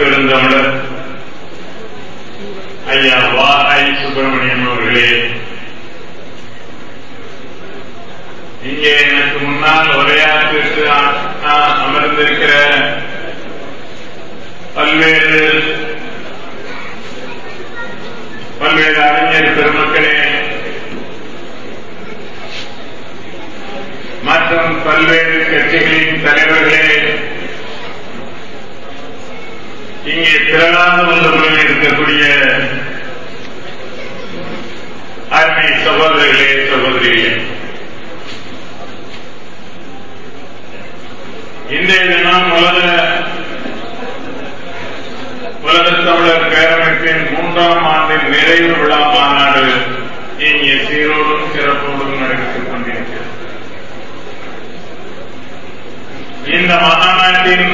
பெருந்தமிழர் ஐயா வா ஐ சுப்பிரமணியம் அவர்களே இங்கே எனக்கு முன்னால் உரையாற்றிட்டு அமர்ந்திருக்கிற பல்வேறு பல்வேறு அறிஞர் பெருமக்களே மற்றும் பல்வேறு கட்சிகளின் தலைவர்களே இங்கே திரளாக வந்து இருக்கக்கூடிய அருமை சகோதரர்களே சகோதரிகளே இன்றைய தினம் உலக உலக தமிழர் பேரமைப்பின் மூன்றாம் ஆண்டின் நிறைவு விழா மாநாடு இங்கே சீரோடும் சிறப்போடும் நடைபெற்றுக் கொண்டிருக்கிறது இந்த மாநாட்டின்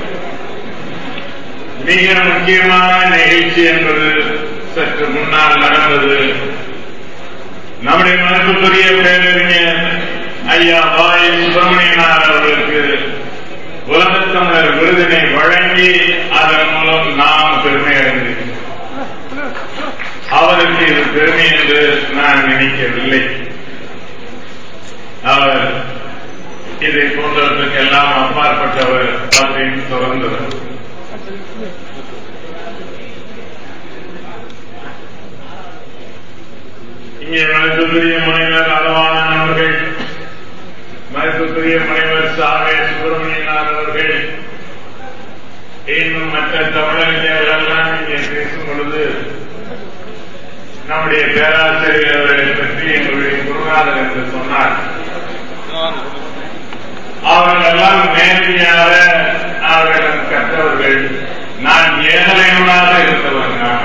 மிக முக்கியமான நிகழ்ச்சி என்பது சற்று முன்னால் நடந்தது நம்முடைய மதிப்புக்குரிய பேரறிஞர் ஐயா வாய் சுப்பிரமணியனார் அவர்களுக்கு உலகத் தமிழர் விருதினை வழங்கி அதன் மூலம் நாம் பெருமை அடைந்திருக்கிறோம் அவருக்கு இது பெருமை என்று நான் நினைக்கவில்லை அவர் இதை போன்றவற்றுக்கெல்லாம் அப்பாற்பட்டவர் அப்படின்னு தொடர்ந்தவர் இங்கே மதிப்புக்குரிய முனைவர் அளவானன் அவர்கள் மதிப்புக்குரிய முனைவர் சாவே சுப்பிரமணியனார் அவர்கள் இன்னும் மற்ற தமிழறிஞர்கள் எல்லாம் இங்கே பேசும் பொழுது நம்முடைய பேராசிரியர் அவர்களை பற்றி எங்களுடைய குருநாதர் என்று சொன்னார் அவர்கள் எல்லாம் நேரடியாக அவர்களிடம் கற்றவர்கள் நான் ஏகலைவனாக இருந்தவர் நான்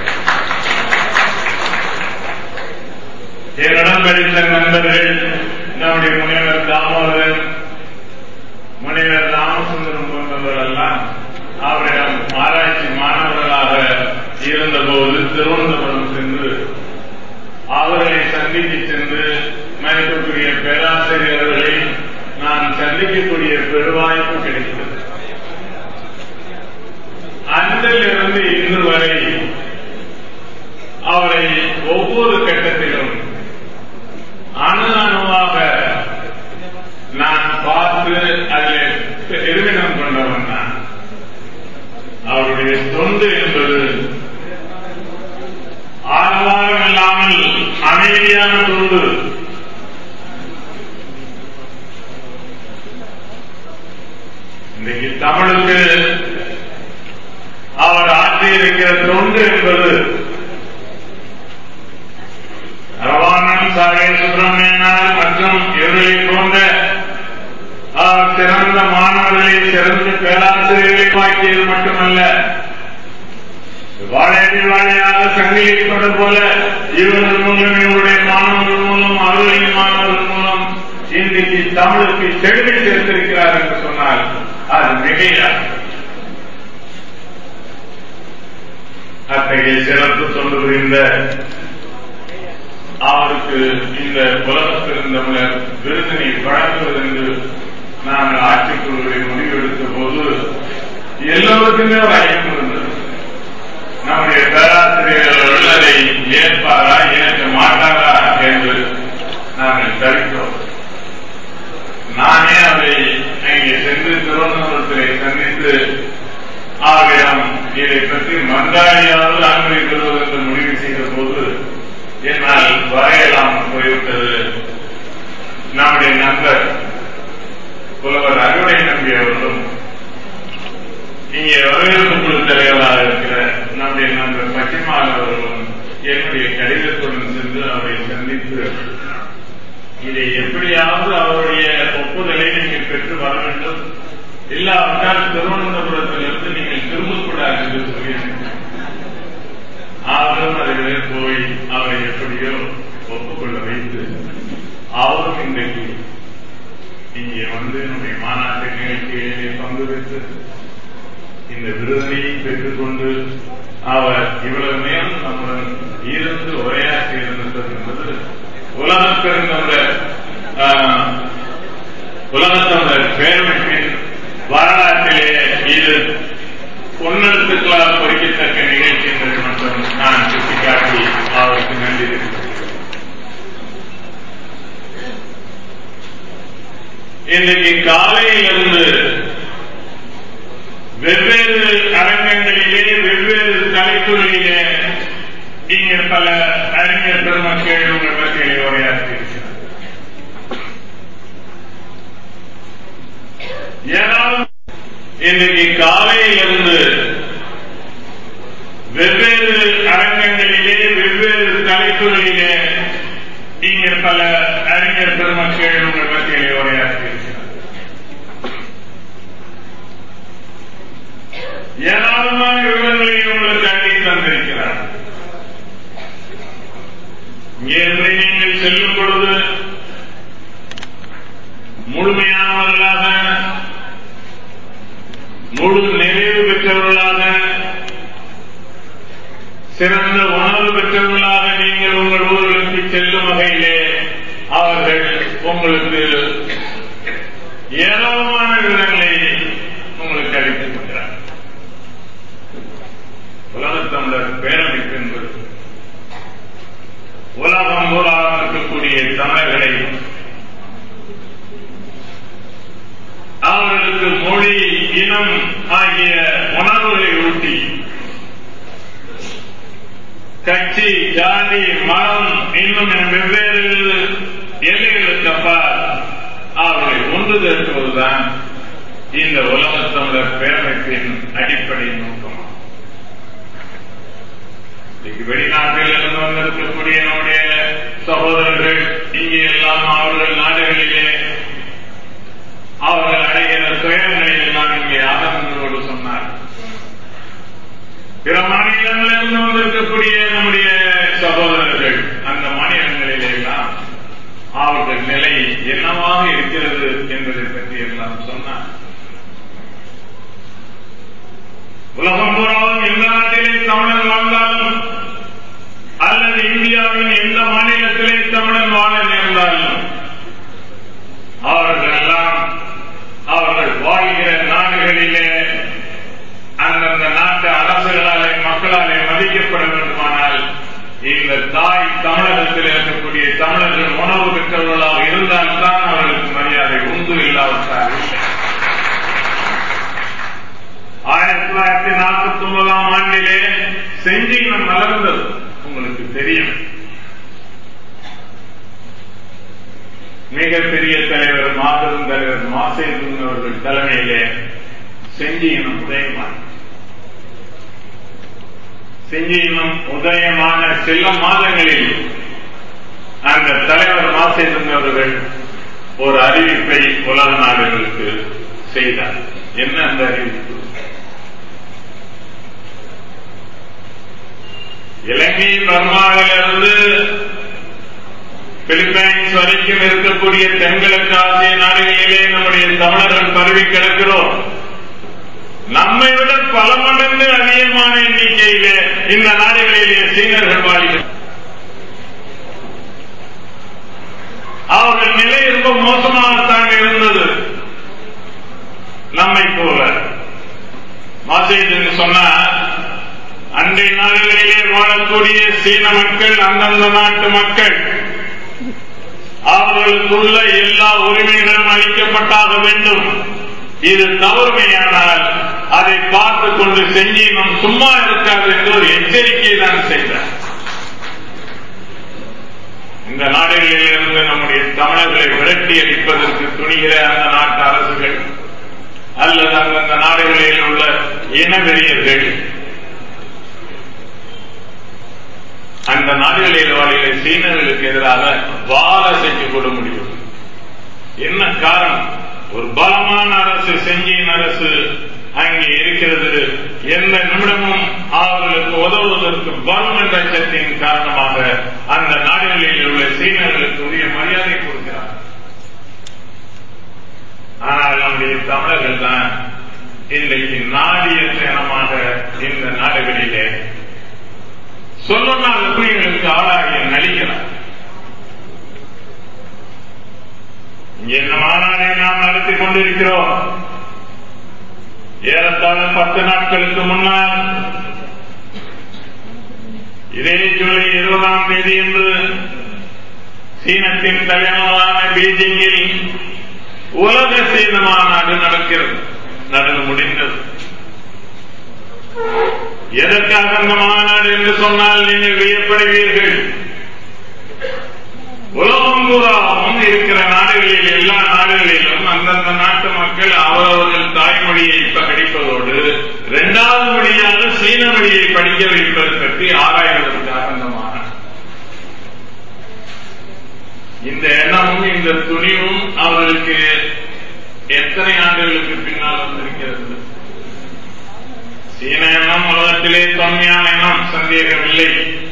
என்னிடம் படித்த நண்பர்கள் நம்முடைய முனைவர் தாமோதரன் முனைவர் ராமசுந்தரம் போன்றவர்கள் எல்லாம் அவரிடம் ஆராய்ச்சி மாணவர்களாக இருந்தபோது திருவனந்தபுரம் சென்று அவர்களை சந்தித்து சென்று மதிப்புக்குரிய பேராசிரியர்களை நான் சந்திக்கக்கூடிய பெருவாய்ப்பு கிடைத்தது அன்றிலிருந்து இன்று வரை அவரை ஒவ்வொரு கட்டத்திலும் அணு அணுவாக நான் பார்த்து அதில் பெருமிதம் கொண்டவன் நான் அவருடைய தொண்டு என்பது ஆரவாரம் இல்லாமல் அமைதியான தொண்டு இன்றைக்கு தமிழுக்கு அவர் ஆற்றியிருக்கிற தொண்டு என்பது ரவானன் சாகே சுப்பிரமணியனார் மற்றும் இவர்களை போன்ற சிறந்த மாணவர்களை சிறந்த பேராசிரியர்களை பாக்கியது மட்டுமல்ல வாழையடி வாழையாக சங்கிலி கொண்டு போல இவர்கள் மூலம் இவருடைய மாணவர்கள் மூலம் அவர்களின் மாணவர்கள் மூலம் இன்றைக்கு தமிழுக்கு செழுமை சேர்த்திருக்கிறார் என்று சொன்னால் அது மிகையாது அத்தகைய சிறப்பு தொண்டு புரிந்த அவருக்கு இந்த புலத்திருந்தவர் விருதினை வழங்குவது என்று நாங்கள் ஆட்சிக்குழுவை முடிவெடுத்த போது எல்லோருக்குமே ஒரு ஐயம் இருந்தது நம்முடைய பேராசிரியர்கள் அதை ஏற்பாரா ஏற்க மாட்டாரா என்று நாங்கள் தவித்தோம் நானே அவரை அங்கே சென்று திருவனந்தபுரத்திலே சந்தித்து அவரிடம் இதை பற்றி மன்றாடியாவது அனுமதி பெறுவது என்று முடிவு செய்த போது என்னால் வரையலாம் போய்விட்டது நம்முடைய நண்பர் புலவர் அறுவடை நம்பி அவர்களும் இங்கே வரவேற்பு குழு தலைவராக இருக்கிற நம்முடைய நண்பர் பச்சிமால் அவர்களும் என்னுடைய கடிதத்துடன் சென்று அவரை சந்தித்து இதை எப்படியாவது அவருடைய ஒப்புதலை நீங்கள் பெற்று வர வேண்டும் இல்லாவிட்டால் திருவனந்தபுரத்திலிருந்து நீங்கள் திரும்பக்கூடாது என்று சொல்லியிருக்கிறார் அவரும் அதிலே போய் அவரை எப்படியோ ஒப்புக்கொள்ள வைத்து அவரும் இன்றைக்கு இங்கே வந்து நம்முடைய மாநாட்டு நிகழ்ச்சியிலே பங்கு பெற்று இந்த விருதினை பெற்றுக்கொண்டு அவர் இவ்வளவு நேரம் நம்முடன் இருந்து உரையாற்றி இருந்தது என்பது உலகம் பெருந்தவர் உலகத்தவர் பேரமைப்பின் வரலாற்றிலே இது பொன்னல் எழுத்துக்களால் பொறிக்கத்தக்க நிகழ்ச்சி என்பதை மட்டும் நான் சுட்டிக்காட்டி அவருக்கு நன்றி தெரிவிக்கிறேன் இன்றைக்கு காலையிலிருந்து வெவ்வேறு அரங்கங்களிலே வெவ்வேறு தலைப்புகளிலே இங்கே பல அறிஞர் பெருமக்கள் உங்கள் மத்தியிலே உரையாற்றியிருக்கிறார் ஏனாலும் இன்றைக்கு காலையிலிருந்து வெவ்வேறு அரங்கங்களிலே வெவ்வேறு தலைப்புகளிலே இங்கே பல அறிஞர் பெருமக்கள் உங்கள் மத்தியிலே உரையாற்றியிருக்கிறார் ஏராளமான விவரங்களை உங்களுக்கு அள்ளி தந்திருக்கிறார் இங்கிருந்து நீங்கள் செல்லும் பொழுது முழுமையானவர்களாக முழு நிறைவு பெற்றவர்களாக சிறந்த உணர்வு பெற்றவர்களாக நீங்கள் உங்கள் ஊர்களுக்கு செல்லும் வகையிலே அவர்கள் உங்களுக்கு ஏராளமான விவரங்களை உங்களுக்கு அளித்துக் கொண்டார் உலகத்தமிழர் பேரமைப்பு என்பது உலகம் ஊராக இருக்கக்கூடிய தமிழர்களை அவர்களுக்கு மொழி இனம் ஆகிய உணர்வுகளை ஊட்டி கட்சி ஜாதி மதம் இன்னும் வெவ்வேறு எல்லைகளுக்கு அப்பால் அவர்களை ஒன்று திரட்டுவதுதான் இந்த உலகத் தமிழர் பேரமைப்பின் அடிப்படை நோக்கம் வெளிநாட்டில் இருந்து வந்திருக்கக்கூடிய நம்முடைய சகோதரர்கள் இங்கே எல்லாம் அவர்கள் நாடுகளிலே அவர்கள் அடைகிற துயரங்களை எல்லாம் இங்கே ஆதங்கங்களோடு சொன்னார் பிற மாநிலங்களிலிருந்து வந்திருக்கக்கூடிய நம்முடைய சகோதரர்கள் அந்த மாநிலங்களிலே எல்லாம் அவர்கள் நிலை என்னவாக இருக்கிறது என்பதை பற்றி எல்லாம் சொன்னார் உலகம் பூராவும் எந்த நாட்டிலே தமிழன் வாழ்ந்தாலும் அல்லது இந்தியாவின் எந்த மாநிலத்திலே தமிழன் வாழ நேர்ந்தாலும் அவர்கள் எல்லாம் அவர்கள் வாழ்கிற நாடுகளிலே அந்தந்த நாட்டு அரசுகளாலே மக்களாலே மதிக்கப்பட வேண்டுமானால் இந்த தாய் தமிழகத்தில் இருக்கக்கூடிய தமிழர்கள் உணவு பெற்றவர்களாக இருந்தால்தான் அவர்களுக்கு மரியாதை உண்டு இல்லாவிட்டால் இல்லை ஆயிரத்தி தொள்ளாயிரத்தி நாற்பத்தி ஒன்பதாம் ஆண்டிலே செஞ்சினம் மலர்ந்தது உங்களுக்கு தெரியும் மிகப்பெரிய தலைவர் மாபெரும் தலைவர் மாசேதுன் அவர்கள் தலைமையிலே செஞ்சியினம் உதயமான செஞ்சியினம் உதயமான சில மாதங்களில் அந்த தலைவர் மாசேதுன் அவர்கள் ஒரு அறிவிப்பை உலக நாடுகளுக்கு செய்தார் என்ன அந்த அறிவிப்பு இலங்கை பர்மாவிலிருந்து பிலிப்பைன்ஸ் வரைக்கும் இருக்கக்கூடிய தென்கிழக்கு ஆசிய நாடுகளிலே நம்முடைய தமிழர்கள் பரவி கிடக்கிறோம் நம்மை விட பல மடங்கு அதிகமான எண்ணிக்கையிலே இந்த நாடுகளிலே சீனர்கள் வாழ்கிறார் அவர்கள் நிலை ரொம்ப மோசமாகத்தான் இருந்தது நம்மை போல மாசேஜ் என்று சொன்னா அண்டை நாடுகளிலே வாழக்கூடிய சீன மக்கள் அந்தந்த நாட்டு மக்கள் அவர்களுக்குள்ள எல்லா உரிமைகளும் அளிக்கப்பட்டாக வேண்டும் இது தவறுமையானால் அதை பார்த்துக் கொண்டு செஞ்சு நம் சும்மா இருக்காது என்று ஒரு எச்சரிக்கை தான் செய்தார் இந்த நாடுகளில் இருந்து நம்முடைய தமிழர்களை விரட்டி அடிப்பதற்கு துணிகிற அந்த நாட்டு அரசுகள் அல்லது அந்தந்த நாடுகளில் உள்ள இனவெறியர்கள் அந்த நாடுகளில் வாழ்கிற சீனர்களுக்கு எதிராக வாழ செஞ்சு கொள்ள முடியும் என்ன காரணம் ஒரு பலமான அரசு செஞ்சியின் அரசு அங்கே இருக்கிறது எந்த நிமிடமும் அவர்களுக்கு உதவுவதற்கு பலம் என்ற அச்சத்தின் காரணமாக அந்த நாடுகளில் உள்ள சீனர்களுக்கு உரிய மரியாதை கொடுக்கிறார் ஆனால் நம்முடைய தமிழர்கள் தான் இன்றைக்கு நாடிய சேனமாக இந்த நாடுகளிலே சொல்லனா உண்மைகளுக்கு ஆளாகிய நடிக்கிறார் இங்கே இந்த மாநாடை நாம் நடத்தி கொண்டிருக்கிறோம் ஏறத்தாழ பத்து நாட்களுக்கு முன்னால் இதே ஜூலை இருபதாம் தேதி என்று சீனத்தின் தலைநகரான பீஜிங்கில் உலக சீன மாநாடு நடக்கிறது நடந்து முடிந்தது எதற்காக அந்த மாநாடு என்று சொன்னால் நீங்கள் வியப்படுவீர்கள் உலகம் பூராவும் இருக்கிற நாடுகளில் எல்லா நாடுகளிலும் அந்தந்த நாட்டு மக்கள் அவரவர்கள் தாய்மொழியை படிப்பதோடு இரண்டாவது மொழியாக சீன மொழியை படிக்க வைப்பது பற்றி ஆராய்வதற்காக அந்த மாநாடு இந்த எண்ணமும் இந்த துணிவும் அவர்களுக்கு எத்தனை ஆண்டுகளுக்கு பின்னால் வந்திருக்கிறது சீன எண்ணம் உலகத்திலே தொன்மையான எண்ணம் சந்தேகமில்லை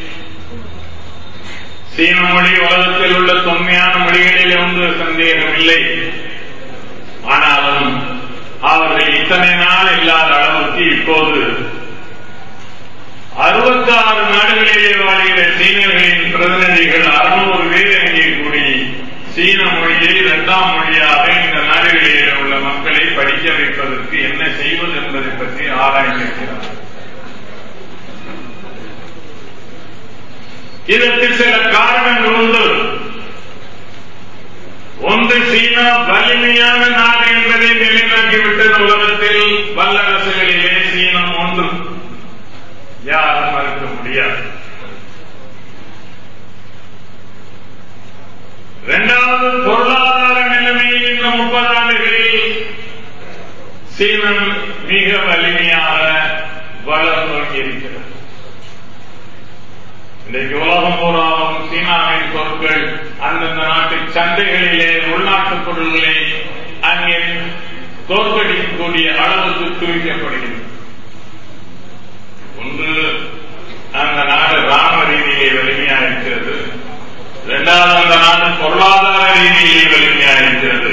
சீன மொழி உலகத்தில் உள்ள தொன்மையான மொழிகளில் ஒன்று சந்தேகமில்லை ஆனாலும் அவர்கள் இத்தனை நாள் இல்லாத அளவுக்கு இப்போது அறுபத்தி ஆறு நாடுகளிலே வாழ்கிற சீனர்களின் பிரதிநிதிகள் அறுநூறு பேர் அங்கே கூடி சீன மொழியை இரண்டாம் மொழியாக இந்த நாடுகளிலே உள்ள மக்களை படிக்க வைப்பதற்கு என்ன செய்வது என்பதை பற்றி ஆராய்ந்திருக்கிறார் இதற்கு சில காரணங்கள் உண்டு ஒன்று சீனா வலிமையான நாடு என்பதை நிலைநாட்டிவிட்டது உலகத்தில் வல்லரசுகளிலே சீனம் ஒன்று யாரும் மறுக்க முடியாது இரண்டாவது பொருளாதார நிலைமையில் இந்த முப்பது ஆண்டுகளில் சீனம் மிக வலிமையாக வளர்ந்து இருக்கிறது இன்றைக்கு உலகம் பூராவும் சீனாவின் பொருட்கள் அந்தந்த நாட்டு சந்தைகளிலே உள்நாட்டு பொருள்களை அங்கே தோற்கடிக்கக்கூடிய அளவுக்கு குவிக்கப்படுகிறது ஒன்று அந்த நாடு ராணுவ ரீதியிலே வலிமையா இருக்கிறது இரண்டாவது அந்த நாடு பொருளாதார ரீதியிலே வலிமையா இருக்கிறது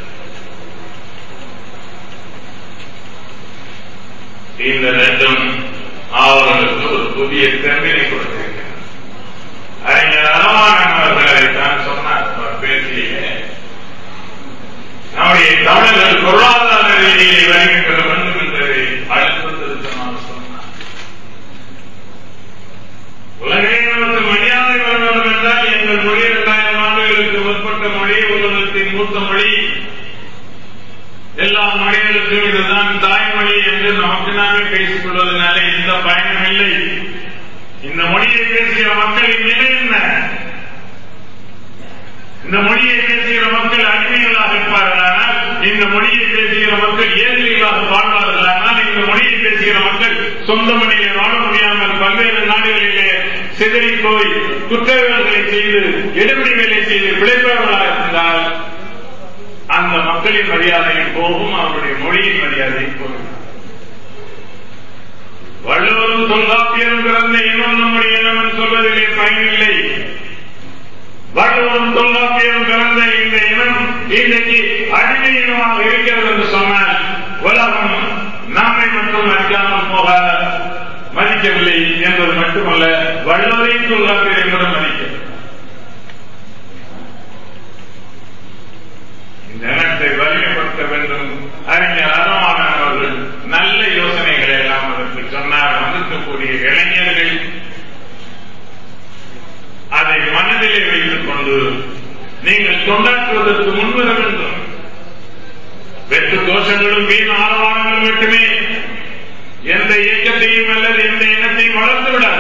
இந்த ரெண்டும் அவர்களுக்கு ஒரு புதிய தெம்பினை கொடுத்திருக்கிறது அறிஞர் அனுமானன் அவர்கள் அதைத்தான் சொன்னார் அவர் பேசியே நம்முடைய தமிழர்கள் பொருளாதார ரீதியிலே வலிமை பெற வேண்டும் என்பதை அழுத்தம் திருத்தமாக சொன்னார் உலகை நமக்கு மரியாதை வர வேண்டும் என்றால் எங்கள் மொழி இரண்டாயிரம் ஆண்டுகளுக்கு முற்பட்ட மொழி உலகத்தின் மூத்த மொழி எல்லா மொழிகளுக்கும் இதுதான் தாய்மொழி என்று நமக்கு நாமே பேசிக் கொள்வதனால எந்த பயனும் இல்லை இந்த மொழியை பேசுகிற மக்களின் நிலை என்ன இந்த மொழியை பேசுகிற மக்கள் அடிமைகளாக இருப்பார்களானால் இந்த மொழியை பேசுகிற மக்கள் ஏதிரிகளாக வாழ்வார்களானால் இந்த மொழியை பேசுகிற மக்கள் சொந்த மொழியிலே வாழ முடியாமல் பல்வேறு நாடுகளிலே சிதறி போய் குற்றவியல்களை செய்து எடுபடி வேலை செய்து பிழைப்பவர்களாக இருந்தால் அந்த மக்களின் மரியாதையும் போகும் அவருடைய மொழியின் மரியாதையும் போகும் வள்ளுவரும் தொல்காப்பியரும் பிறந்த இனம் நம்முடைய இனம் என்று சொல்வதிலே பயனில்லை வள்ளுவரும் தொல்காப்பியரும் பிறந்த இந்த இனம் இன்றைக்கு அடிமை இனமாக இருக்கிறது என்று சொன்னால் உலகம் நம்மை மட்டும் மதிக்காமல் போக மதிக்கவில்லை என்பது மட்டுமல்ல வள்ளுவரையும் தொல்காப்பியரை கூட மதிக்கிறது இந்த இனத்தை வலிமைப்படுத்த வேண்டும் அறிஞர் அறமானன் அவர்கள் நல்ல யோசனைகளை எல்லாம் அதற்கு சொன்னார் வந்திருக்கக்கூடிய இளைஞர்கள் அதை மனதிலே வைத்துக் கொண்டு நீங்கள் தொண்டாற்றுவதற்கு முன்வர வேண்டும் வெற்று தோஷங்களும் வீண் ஆரவாரங்களும் மட்டுமே எந்த இயக்கத்தையும் அல்லது எந்த இனத்தையும் வளர்த்து விடாது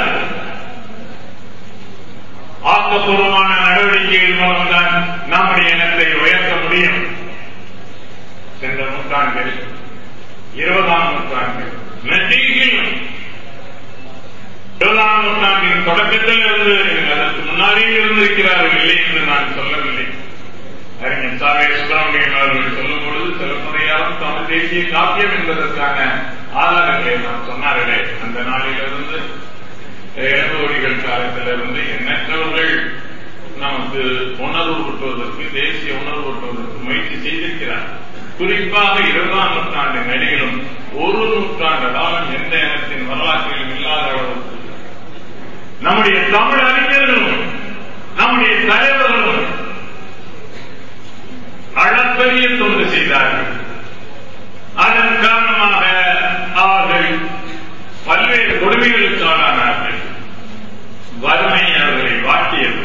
ஆக்கப்பூர்வமான நடவடிக்கைகள் மூலம்தான் நம்முடைய இனத்தை உயர்த்த முடியும் சென்ற நூற்றாண்டில் இருபதாம் நூற்றாண்டில் நெட்டியில் இருபதாம் நூற்றாண்டின் தொடக்கத்தில் இருந்து அதற்கு முன்னாடியே இருந்திருக்கிறார்கள் இல்லை என்று நான் சொல்லவில்லை அறிஞர் சாவே சுப்பிரமணியன் அவர்கள் சொல்லும் பொழுது சில முறையாலும் தமிழ் தேசிய காப்பியம் என்பதற்கான ஆதாரங்களை நான் சொன்னார்களே அந்த நாளிலிருந்து இளங்கோடிகள் காலத்திலிருந்து எண்ணற்றவர்கள் நமக்கு உணர்வு ஊட்டுவதற்கு தேசிய உணர்வு ஊட்டுவதற்கு முயற்சி செய்திருக்கிறார் குறிப்பாக இருபதாம் நூற்றாண்டு நடிகளும் ஒரு நூற்றாண்டு காலம் எந்த இனத்தின் வரலாற்றிலும் இல்லாத அளவுக்கு நம்முடைய தமிழ் அறிஞர்களும் நம்முடைய தலைவர்களும் அளப்பரிய தொண்டு செய்தார்கள் அதன் காரணமாக கொடுமைகளுக்கு ஆளானார்கள் வறுமை அவர்களை வாட்டியது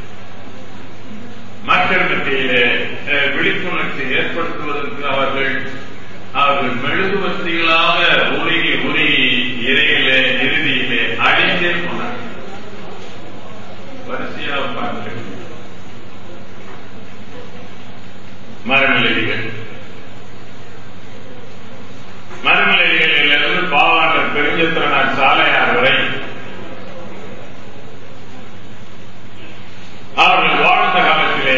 மக்கள் மத்தியிலே அஹ், விழிப்புணர்ச்சி ஏற்படுத்துவதற்கு அவர்கள் அவர்கள் மெழுகுவர்த்திகளாக உருகி உருகி இறையிலே இறுதியிலே அழிந்தே போனார்கள் வரிசையாக பார்க்கிறேன் மரநிலைகள் மரநிலைகளிலிருந்து பாவாண்டர் பெருஞ்சத்திரனார் சாலையார் வரை அவர்கள் வாழ்ந்த காலத்திலே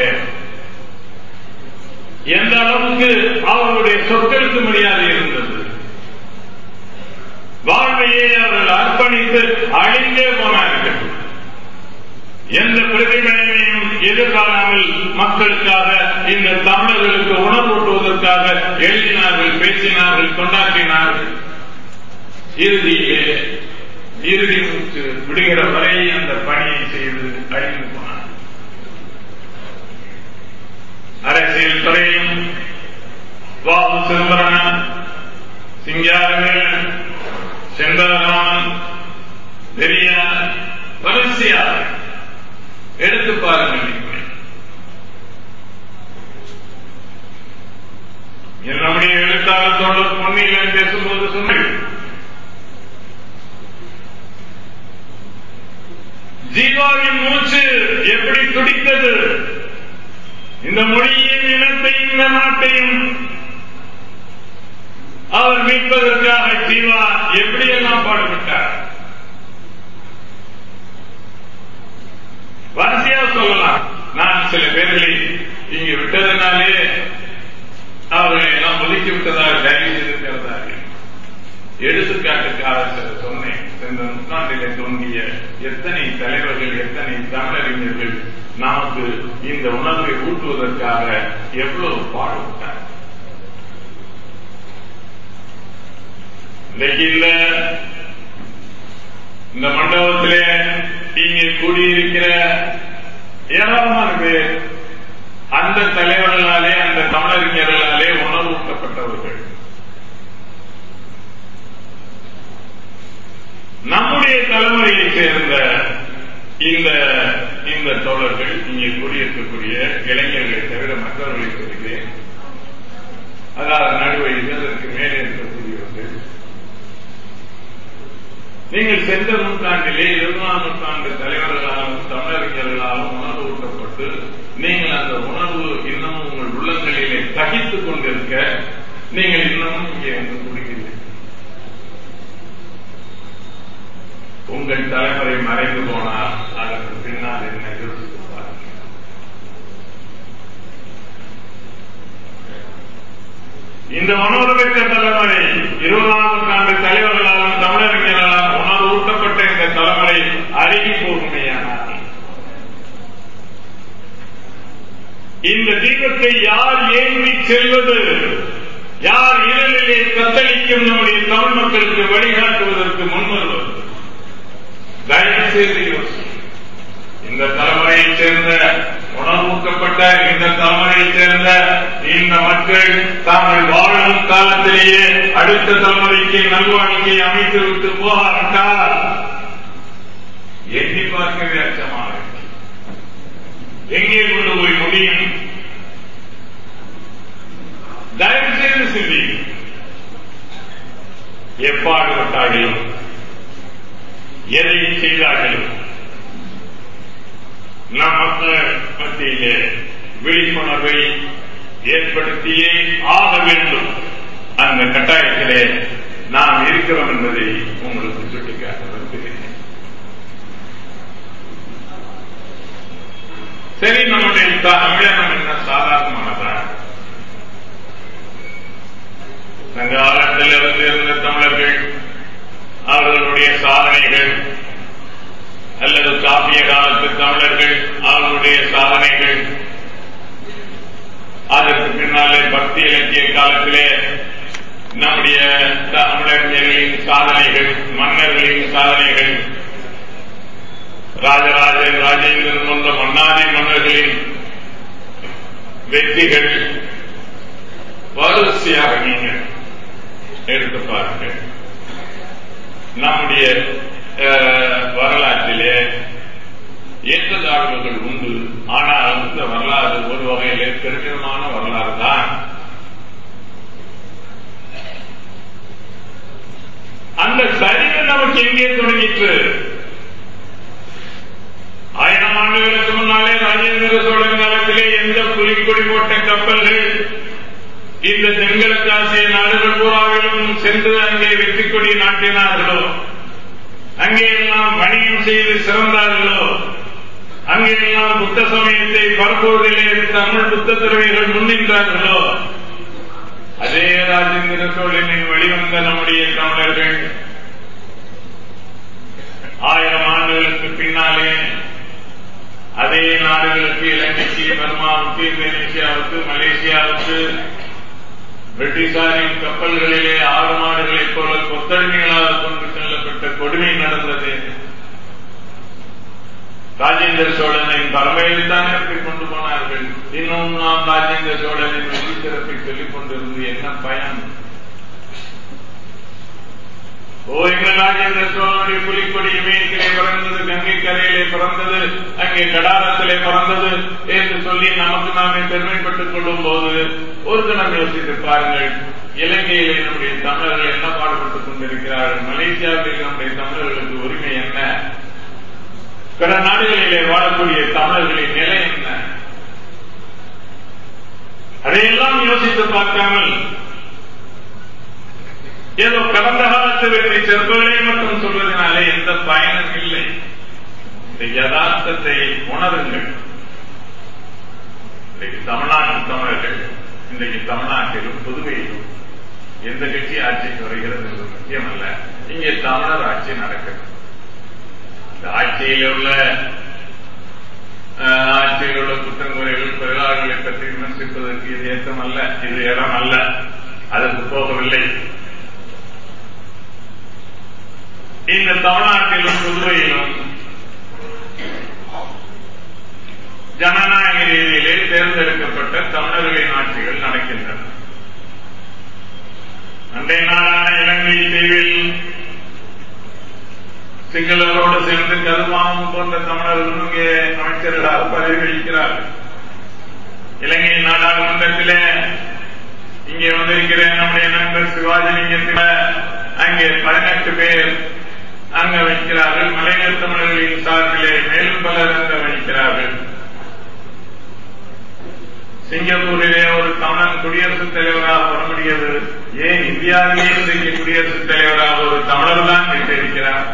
எந்த அளவுக்கு அவர்களுடைய சொற்களுக்கு மரியாதை இருந்தது வாழ்வையே அவர்கள் அர்ப்பணித்து அழிந்தே போனார்கள் எந்த பிரதிபலனையும் எதிர்காலாமல் மக்களுக்காக இந்த தமிழர்களுக்கு உணர்வூட்டுவதற்காக எழுதினார்கள் பேசினார்கள் கொண்டாற்றினார்கள் இறுதியிலே இறுதி மூச்சு விடுகிற வரை அந்த பணியை செய்து அழிந்து போனார் அரசியல் துறையும் வாவு சிதம்பரன் சிங்காரவேலன் செந்தரராமன் பெரியார் வரிசையாக எடுத்து பாருங்கள் நீங்கள். நம்முடைய எழுத்தாளர் தோழர் பொன்னியில பேசும்போது சொன்னேன் ஜீவாவின் மூச்சு எப்படி துடித்தது இந்த மொழியின் இனத்தையும் இந்த நாட்டையும் அவர் மீட்பதற்காக ஜீவா எப்படியெல்லாம் பாடுபட்டார் வரிசையா சொல்லலாம் நான் சில பேர்களை இங்கு விட்டதனாலே அவர்களை எல்லாம் ஒதுக்கி விட்டதாக தயவு செய்திருக்கிறதாக எடுத்துக்காட்டுக்காக சில சொன்னேன் சென்ற நூற்றாண்டிலே தோன்றிய எத்தனை தலைவர்கள் எத்தனை தமிழறிஞர்கள் நமக்கு இந்த உணர்வை ஊட்டுவதற்காக எவ்வளவு பாடுபட்டார் இன்றைக்கு இந்த இந்த மண்டபத்திலே இங்கே கூடியிருக்கிற ஏராளமான பேர் அந்த தலைவர்களாலே அந்த தமிழறிஞர்களாலே உணர்வூட்டப்பட்டவர்கள் நம்முடைய தலைமுறையைச் சேர்ந்த இந்த இந்த தோழர்கள் இங்கே கூடியிருக்கக்கூடிய இளைஞர்களை தவிர மற்றவர்களை சொல்கிறேன் அதாவது நடுவழியில் அதற்கு மேலே இருக்கக்கூடியவர்கள் நீங்கள் சென்ற நூற்றாண்டிலே இருபதாம் நூற்றாண்டு தலைவர்களாலும் தமிழறிஞர்களாலும் உணர்வு ஊட்டப்பட்டு நீங்கள் அந்த உணர்வு இன்னமும் உங்கள் உள்ளங்களிலே தகித்துக் கொண்டிருக்க நீங்கள் இன்னமும் இங்கே வந்து கூடுகிறீர்கள் உங்கள் தலைமுறை மறைந்து போனால் அதற்கு பின்னால் என்ன யோசித்து பாருங்கள் இந்த உணர்வு பெற்ற தலைமுறை இருபதாம் நூற்றாண்டு தலைவர்களாலும் தமிழறிஞர்களால் உணர்வு ஊட்டப்பட்ட இந்த தலைமுறை அருகி போகுமையானால் இந்த தீபத்தை யார் ஏந்தி செல்வது யார் இரலிலே தத்தளிக்கும் நம்முடைய தமிழ் மக்களுக்கு வழிகாட்டுவதற்கு முன்வருவது தயவு செய்து யோசி. இந்த தலைமுறையைச் சேர்ந்த உணர்வூட்டப்பட்ட இந்த தலைமுறையைச் சேர்ந்த இந்த மக்கள் தாங்கள் வாழும் காலத்திலேயே அடுத்த தலைமுறைக்கு நல்வாழ்க்கையை அமைத்து விட்டு போகாவிட்டால் எண்ணி பார்க்கவே அச்சமாக இருக்கு. எங்கே கொண்டு போய் முடியும் தயவு செய்து சிந்தியும் எப்பாடுபட்டார்களும் எதை செய்தார்களும் நம் மக்கள் மத்தியிலே விழிப்புணர்வை ஏற்படுத்தியே ஆக வேண்டும் அந்த கட்டாயத்திலே நாம் இருக்கிறோம் என்பதை உங்களுக்கு சுட்டிக்காட்ட விரும்புகிறேன் சரி நம்முடைய தமிழகம் என்ன சாதாரணமானதா சங்க காலத்தில் இருந்து இருந்த தமிழர்கள் அவர்களுடைய சாதனைகள் அல்லது காப்பிய காலத்து தமிழர்கள் அவர்களுடைய சாதனைகள் அதற்கு பின்னாலே பக்தி இலக்கிய காலத்திலே நம்முடைய தமிழர்களின் சாதனைகள் மன்னர்களின் சாதனைகள் ராஜராஜன் ராஜேந்திரன் போன்ற மன்னாதி மன்னர்களின் வெற்றிகள் வரிசையாக நீங்கள் எடுத்து பாருங்கள் நம்முடைய வரலாற்றிலே ஏற்றத்தாழ்வுகள் உண்டு ஆனால் இந்த வரலாறு ஒரு வகையிலே பெருமிதமான வரலாறு தான் அந்த சரிவு நமக்கு எங்கே தொடங்கிற்று ஆயிரம் ஆண்டுகளுக்கு முன்னாலே ராஜேந்திர சோழன் காலத்திலே எந்த புலிக்கொடி போட்ட கப்பல்கள் இந்த தென்கிழக்கு ஆசிய நாடுகள் பூராவிலும் சென்று அங்கே வெற்றி கொடி நாட்டினார்களோ அங்கே எல்லாம் வணிகம் செய்து சிறந்தார்களோ அங்கெல்லாம் புத்த சமயத்தை பரப்புவதிலே தமிழ் புத்த துறவிகள் முன்னின்றார்களோ அதே ராஜேந்திர சோழனின் வெளிவந்த நம்முடைய தமிழர்கள் ஆயிரம் ஆண்டுகளுக்கு பின்னாலே அதே நாடுகளுக்கு இலங்கைக்கு பர்மாவுக்கு இந்தோனேசியாவுக்கு மலேசியாவுக்கு பிரிட்டிஷாரின் கப்பல்களிலே ஆறு நாடுகளைப் போல கொத்தடிமைகளாக கொண்டு செல்லப்பட்ட கொடுமை நடந்தது ராஜேந்திர சோழனின் பரம்பரையில் தான் எப்படி கொண்டு போனார்கள் இன்னும் நாம் ராஜேந்திர சோழனின் வெற்றி சிறப்பை சொல்லிக் கொண்டிருந்து என்ன பயன் ஓ எங்கள் ராஜேந்திர சோழனுடைய புலிக்கொடி இமயத்திலே பிறந்தது கங்கை கரையிலே பிறந்தது அங்கே கடாரத்திலே பிறந்தது என்று சொல்லி நமக்கு நாமே பெருமைப்பட்டுக் கொள்ளும் போது ஒரு தினம் யோசித்து பாருங்கள் இலங்கையிலே நம்முடைய தமிழர்கள் என்ன பாடுபட்டுக் கொண்டிருக்கிறார்கள் மலேசியாவில் நம்முடைய தமிழர்களுக்கு உரிமை என்ன பிற நாடுகளிலே வாழக்கூடிய தமிழர்களின் நிலை என்ன அதையெல்லாம் யோசித்து பார்க்காமல் ஏதோ கடந்த காலத்து வெற்றி செருப்புகளை மட்டும் சொல்வதனாலே எந்த பயனும் இல்லை இந்த யதார்த்தத்தை உணருங்கள் இன்றைக்கு தமிழ்நாட்டு தமிழர்கள் இன்றைக்கு தமிழ்நாட்டிலும் புதுவையிலும் எந்த கட்சி ஆட்சிக்கு வருகிறது என்பது முக்கியமல்ல இங்கே தமிழர் ஆட்சி நடக்கிறது இந்த ஆட்சியில் உள்ள ஆட்சியில் உள்ள குற்றங்குறைகள் தொழிலாளர்களை பற்றி விமர்சிப்பதற்கு இது ஏற்றம் அல்ல இது இடம் அல்ல அதற்கு போகவில்லை இந்த தமிழ்நாட்டிலும் புதுவையிலும் ஜனநாயக ரீதியிலே தேர்ந்தெடுக்கப்பட்ட தமிழர்களின் ஆட்சிகள் நடக்கின்றன அன்றைய நாளான இலங்கை தீவில் சிங்களரோடு சேர்ந்து கருமாவும் போன்ற தமிழர்களும் இங்கே அமைச்சர்களாக பதவி வகிக்கிறார்கள் இலங்கை நாடாளுமன்றத்திலே இங்கே வந்திருக்கிற நம்முடைய நண்பர் சிவாஜிலிங்கத்தில் அங்கே பதினெட்டு பேர் அங்க வைக்கிறார்கள் மலையக தமிழர்களின் சார்பிலே மேலும் பலர் அங்க வைக்கிறார்கள் சிங்கப்பூரிலே ஒரு தமிழன் குடியரசுத் தலைவராக வர முடியாது ஏன் இந்தியாவிலே இன்றைக்கு குடியரசுத் தலைவராக ஒரு தமிழர் தான் பெற்றிருக்கிறார்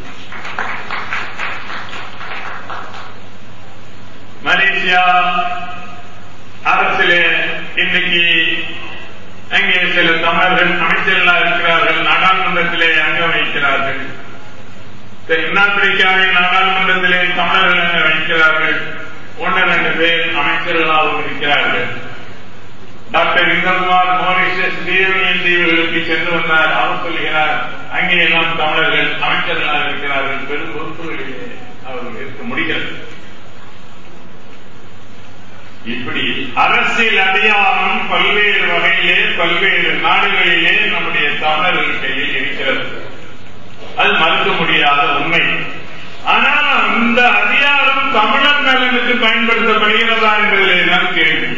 மலேசியா அரசிலே இன்னைக்கு அங்கே சில தமிழர்கள் அமைச்சர்களாக இருக்கிறார்கள் நாடாளுமன்றத்திலே அங்க வைக்கிறார்கள் தென்னாப்பிரிக்காவின் நாடாளுமன்றத்திலே தமிழர்கள் அங்க வைக்கிறார்கள் ஒன்று ரெண்டு பேர் அமைச்சர்களாகவும் இருக்கிறார்கள் டாக்டர் இந்திரகுமார் மோரிஷஸ் தீவினியன் தீவுகளுக்கு சென்று வந்தார் அவர் சொல்கிறார் அங்கே எல்லாம் தமிழர்கள் அமைச்சர்களாக இருக்கிறார்கள் பெரும் பொறுப்புகளிலே அவர்கள் இருக்க முடிகிறது இப்படி அரசியல் அதிகாரம் பல்வேறு வகையிலே பல்வேறு நாடுகளிலே நம்முடைய தமிழர்கள் கையில் இருக்கிறது அது மறுக்க முடியாத உண்மை ஆனால் அந்த அதிகாரம் தமிழர் நலனுக்கு பயன்படுத்தப்படுகிறதா என்பதிலே தான் கேள்வி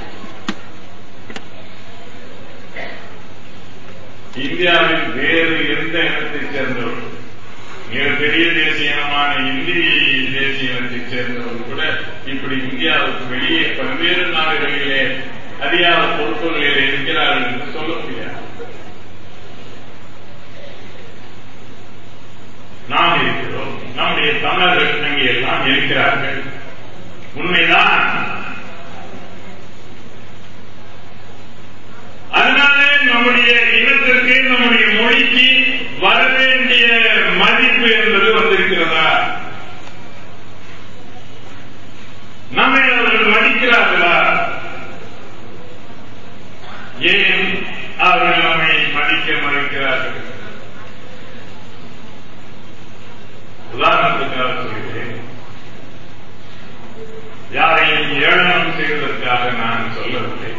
இந்தியாவில் வேறு எந்த இனத்தைச் சேர்ந்தவர்கள் மிகப்பெரிய தேசிய இனமான இந்தி தேசிய இனத்தைச் சேர்ந்தவர்கள் கூட இப்படி இந்தியாவுக்கு வெளியே பல்வேறு நாடுகளிலே அதிகார பொறுப்புகளிலே இருக்கிறார்கள் என்று சொல்ல முடியாது நாம் இருக்கிறோம் நம்முடைய தமிழர்கள் அங்கே எல்லாம் இருக்கிறார்கள் உண்மைதான் அதனாலே நம்முடைய இனத்திற்கு நம்முடைய மொழிக்கு வர வேண்டிய மதிப்பு என்பது வந்திருக்கிறதா நம்மை அவர்கள் மதிக்கிறார்களா ஏன் அவர்கள் நம்மை மதிக்க மறுக்கிறார்கள் உதாரணத்துக்காக சொல்கிறேன் யாரையும் ஏளனம் செய்வதற்காக நான் சொல்லவில்லை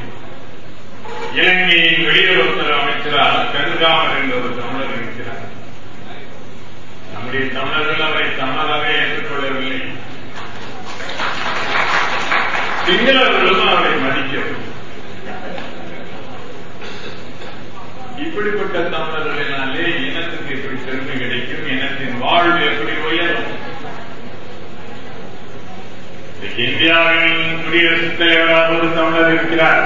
இலங்கையின் வெளியுறவுத்துறை அமைச்சராக கருகாமர் என்ற ஒரு தமிழர் இருக்கிறார் நம்முடைய தமிழர்கள் அவரை தமிழராகவே ஏற்றுக்கொள்ளவில்லை சிங்களவர்களும் அவரை மதிக்கவில்லை இப்படிப்பட்ட தமிழர்களினாலே இனத்துக்கு எப்படி பெருமை கிடைக்கும் இனத்தின் வாழ்வு எப்படி உயரும் இந்தியாவின் குடியரசுத் தலைவராக ஒரு தமிழர் இருக்கிறார்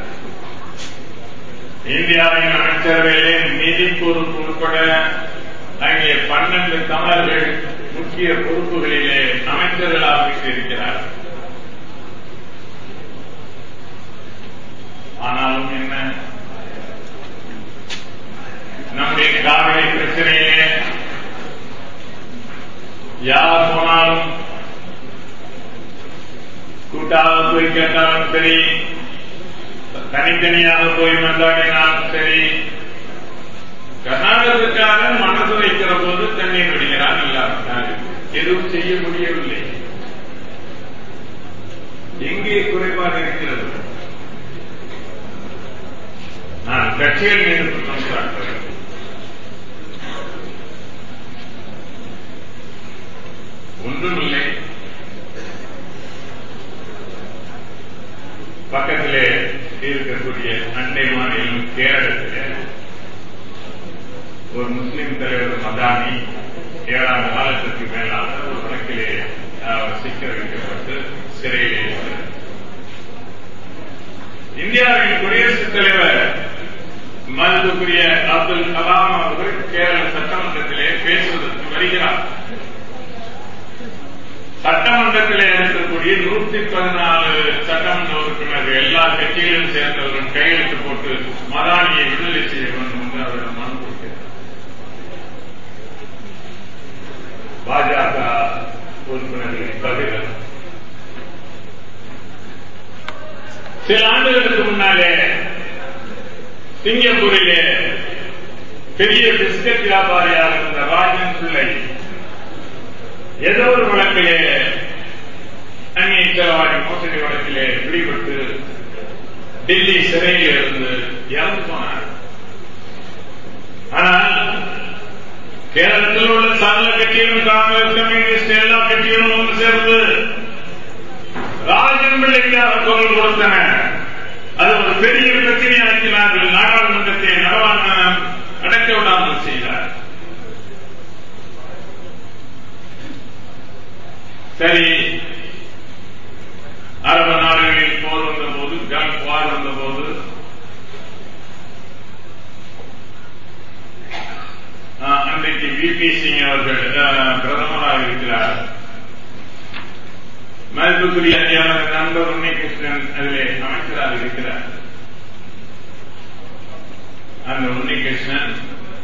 இந்தியாவின் அமைச்சரவையிலே நிதி பொறுப்பு உட்பட அங்கே பன்னெண்டு தமிழர்கள் முக்கிய பொறுப்புகளிலே அமைச்சர்களாக இருக்கிறார் ஆனாலும் என்ன நம்முடைய காவிரி பிரச்சனையிலே யார் போனாலும் கூட்டாக போய் கேட்டாலும் சரி தனித்தனியாக போய் மன்றாடினாலும் சரி கர்நாடகத்துக்காக மனசு வைக்கிற போது தண்ணீர் விடுகிறான் இல்லாவிட்டால் எதுவும் செய்ய முடியவில்லை எங்கே குறைபாடு இருக்கிறது நான் கட்சிகள் மீது குற்றம் சாட்டுகிறேன் ஒன்றுமில்லை பக்கத்திலே இருக்கக்கூடிய அண்டை மாநிலம் கேரளத்திலே ஒரு முஸ்லிம் தலைவர் மதானி ஏழாண்டு காலத்திற்கு மேலாக ஒரு வழக்கிலே அவர் சிக்க வைக்கப்பட்டு சிறையில் இருக்கிறார் இந்தியாவின் குடியரசுத் தலைவர் மதிப்புக்குரிய அப்துல் கலாம் அவர்கள் கேரள சட்டமன்றத்திலே பேசுவதற்கு வருகிறார் சட்டமன்றத்திலே இருக்கக்கூடிய நூற்றி பதினாலு சட்டமன்ற உறுப்பினர்கள் எல்லா கட்சிகளிலும் சேர்ந்தவர்கள் கையெழுத்து போட்டு மதானியை விடுதலை செய்ய வேண்டும் என்று அவரிடம் மனு கொடுக்கிறார் பாஜக உறுப்பினர்களை தவிர சில ஆண்டுகளுக்கு முன்னாலே சிங்கப்பூரிலே பெரிய பிஸ்கட் வியாபாரியாக இருந்த ராஜன் பிள்ளை ஏதோ ஒரு வழக்கிலே அந்நிய செலவாடி மோசடி வழக்கிலே பிடிபட்டு டெல்லி சிறையில் இருந்து இறந்து போனார் ஆனால் கேரளத்தில் உள்ள சகல கட்சிகளும் காங்கிரஸ் கம்யூனிஸ்ட் எல்லா கட்சிகளும் ஒன்று சேர்ந்து ராஜன் பிள்ளைக்காக குரல் கொடுத்தன அது ஒரு பெரிய பிரச்சனையாக்கினார்கள் நாடாளுமன்றத்தை நடவான நடக்க விடாமல் செய்தார் சரி அரபு நாடுகளில் போர் வந்த போது கல்ஃப் வார் வந்த போது அன்றைக்கு விபி சிங் அவர்கள் பிரதமராக இருக்கிறார் மதிப்புக்குரிய எனது நண்பர் உன்னிகிருஷ்ணன் அதிலே அமைச்சராக இருக்கிறார் அந்த உன்னிகிருஷ்ணன்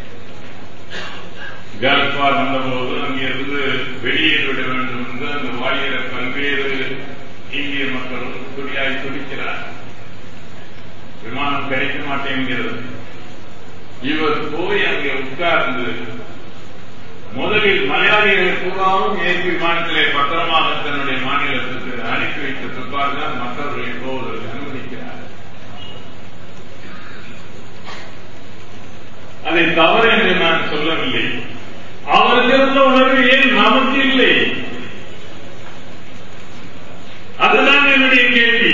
கல்ஃபார் வந்தபோது அங்கிருந்து வெளியேறிவிட வேண்டும் என்று அந்த வாழ்கிற பல்வேறு இந்திய மக்களும் துடியாய் துடிக்கிறார் விமானம் கிடைக்க மாட்டேங்கிறது இவர் போய் அங்கே உட்கார்ந்து முதலில் மலையாளிகள் பூராவும் மேற்கு விமானத்திலே பத்திரமாக தன்னுடைய மாநிலத்துக்கு அனுப்பி வைத்த பிற்பாடுதான் மற்றவர்களை போவதற்கு அனுமதிக்கிறார் அதை தவறு என்று நான் சொல்லவில்லை அவருக்கு இருந்த உணர்வு ஏன் நமக்கு இல்லை அதுதான் என்னுடைய கேள்வி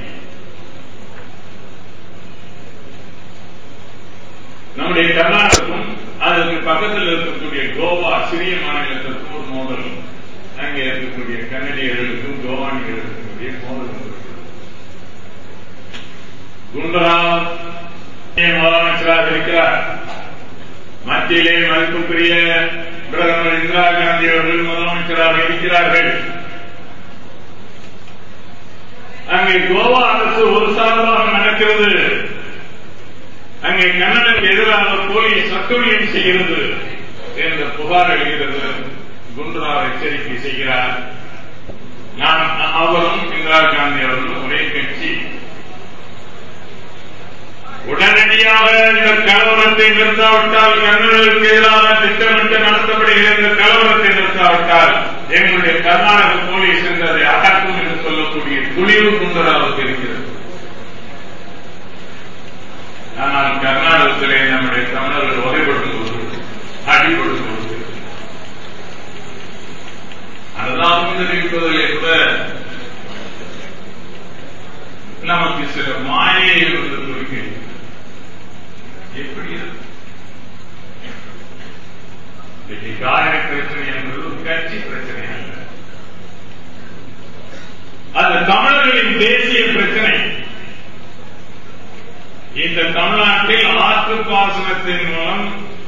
நம்முடைய கர்நாடகம் அதற்கு பக்கத்தில் இருக்கக்கூடிய கோவா சிறிய மாநிலத்திற்கும் ஒரு மோதல் அங்கே இருக்கக்கூடிய கன்னடியர்களுக்கும் கோவானிகள் இருக்கக்கூடிய மோதல் குண்டராம் முதலமைச்சராக இருக்கிறார் மத்தியிலே மதிப்புக்குரிய பிரதமர் இந்திரா காந்தி அவர்கள் முதலமைச்சராக இருக்கிறார்கள் அங்கே கோவா அரசு ஒரு சார்பாக நடக்கிறது அங்கே கன்னடனுக்கு எதிராக போலீஸ் அத்துழியம் செய்கிறது என்ற புகார் எழுகிறது குண்டுராவ் எச்சரிக்கை செய்கிறார் நான் அவரும் இந்திரா காந்தி அவர்களும் ஒரே கட்சி உடனடியாக இந்த கலவரத்தை நிறுத்தாவிட்டால் கன்னடர்களுக்கு எதிராக திட்டமிட்டு நடத்தப்படுகிற இந்த கலவரத்தை நிறுத்தாவிட்டால் எங்களுடைய கர்நாடக போலீஸ் என்று அதை அடக்கும் என்று சொல்லக்கூடிய துணிவு குண்டராவுக்கு இருக்கிறது ஆனால் கர்நாடகத்திலே நம்முடைய தமிழர்கள் உதைப்படும் போது அடிபடும் போது தெரிவிப்பதில் கூட நமக்கு சில மாயை என்று குறிக்கிறது எப்படி இருக்கு? இன்னைக்கு காவிரி பிரச்சனை என்பது ஒரு கட்சி பிரச்சனை அல்ல அது தமிழர்களின் தேசிய பிரச்சனை இந்த தமிழ்நாட்டில் ஆற்று பாசனத்தின் மூலம்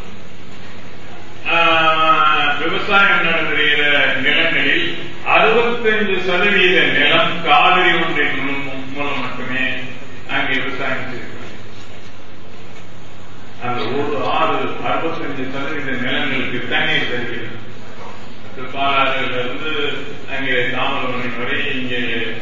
ஆஹ், விவசாயம் நடத்துகிற நிலங்களில் அறுபத்தஞ்சு சதவீத நிலம் காவிரி ஒன்றின் மூலம் மூலம் மட்டுமே அங்கே விவசாயம் செய்கிறது அந்த ஒரு ஆறு அறுபத்தஞ்சு சதவீத நிலங்களுக்கு தண்ணீர் தருகிறது பாலாறிலிருந்து அங்கே தாமரமணி வரை இங்கே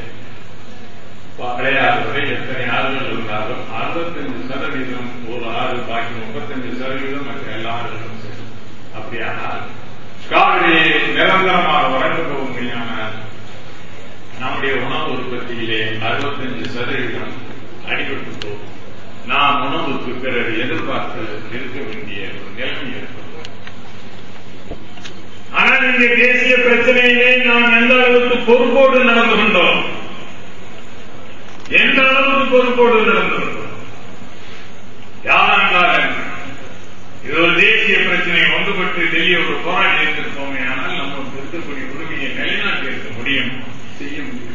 பழையாறு வரை எத்தனை ஆறுகள் இருந்தாலும் அறுபத்தஞ்சு சதவீதம் ஒரு ஆறு பாக்கி முப்பத்தஞ்சு சதவீதம் மற்ற எல்லா ஆறுகளும் சேரும் அப்படியானால் காவிரி நிரந்தரமாக வறண்டு போக முடியாமல் நம்முடைய உணவு உற்பத்தியிலே அறுபத்தஞ்சு சதவீதம் அடிபட்டு போகும் நாம் உணவுக்கு பிறகு எதிர்பார்த்து இருக்க வேண்டிய ஒரு நிலைமை ஏற்படும் ஆனால் இந்த தேசிய பிரச்சனையிலே நாம் எந்த அளவுக்கு பொறுப்போடு நடந்து கொண்டோம் எந்த அளவுக்கு பொறுப்போடு நடந்து கொண்டோம் யார் என்றால் என்ன? இது ஒரு தேசிய பிரச்சனை ஒன்றுபட்டு டெல்லி ஒரு போராட்டம் இருந்திருப்போமே ஆனால் நமக்கு இருக்கக்கூடிய உரிமையை நிலைநாட்டி இருக்க முடியும் செய்ய முடியும்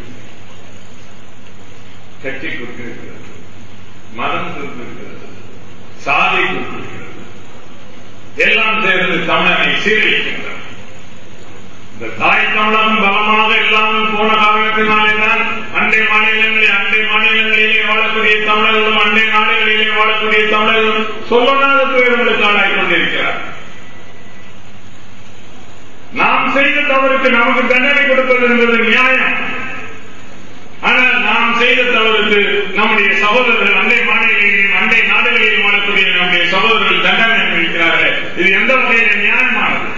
கட்சி கொடுத்திருக்கிறது மதம் கொடுத்திருக்கிறது சாதி கொடுத்திருக்கிறது எல்லாம் சேர்ந்து தமிழனை சீரழிக்கின்றன இந்த தாய் தமிழகம் பலமாக இல்லாமல் போன காரணத்தினாலே தான் அண்டை மாநிலங்களில் அண்டை மாநிலங்களிலே வாழக்கூடிய தமிழர்களும் அண்டை நாடுகளிலே வாழக்கூடிய தமிழர்களும் சொல்லனாத துயரங்களுக்கு ஆளாய் கொண்டிருக்கிறார் நாம் செய்த தவறுக்கு நமக்கு தண்டனை கொடுப்பது என்பது நியாயம் ஆனால் நாம் செய்த தவறுக்கு நம்முடைய சகோதரர்கள் அண்டை மாநிலங்களிலும் அண்டை நாடுகளிலும் வாழக்கூடிய நம்முடைய சகோதரர்கள் தண்டனை அனுபவிக்கிறார்கள் இது எந்த வகையில் நியாயமானது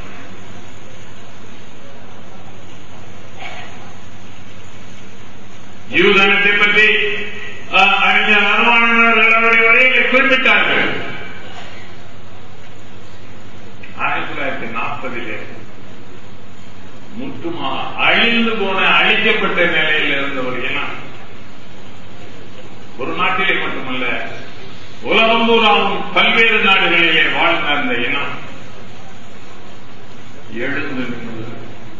யூதனத்தை பற்றி அஹ், அறிஞர் அனுமானவர்கள் அவருடைய வரையிலே குறிப்பிட்டார்கள் ஆயிரத்தி தொள்ளாயிரத்தி நாற்பதிலே முற்றுமா அழிந்து போன அழிக்கப்பட்ட நிலையில் இருந்த ஒரு இனம் ஒரு நாட்டிலே மட்டுமல்ல உலகம் பூராவும் பல்வேறு நாடுகளிலே வாழ்ந்த அந்த இனம் எழுந்து நின்றது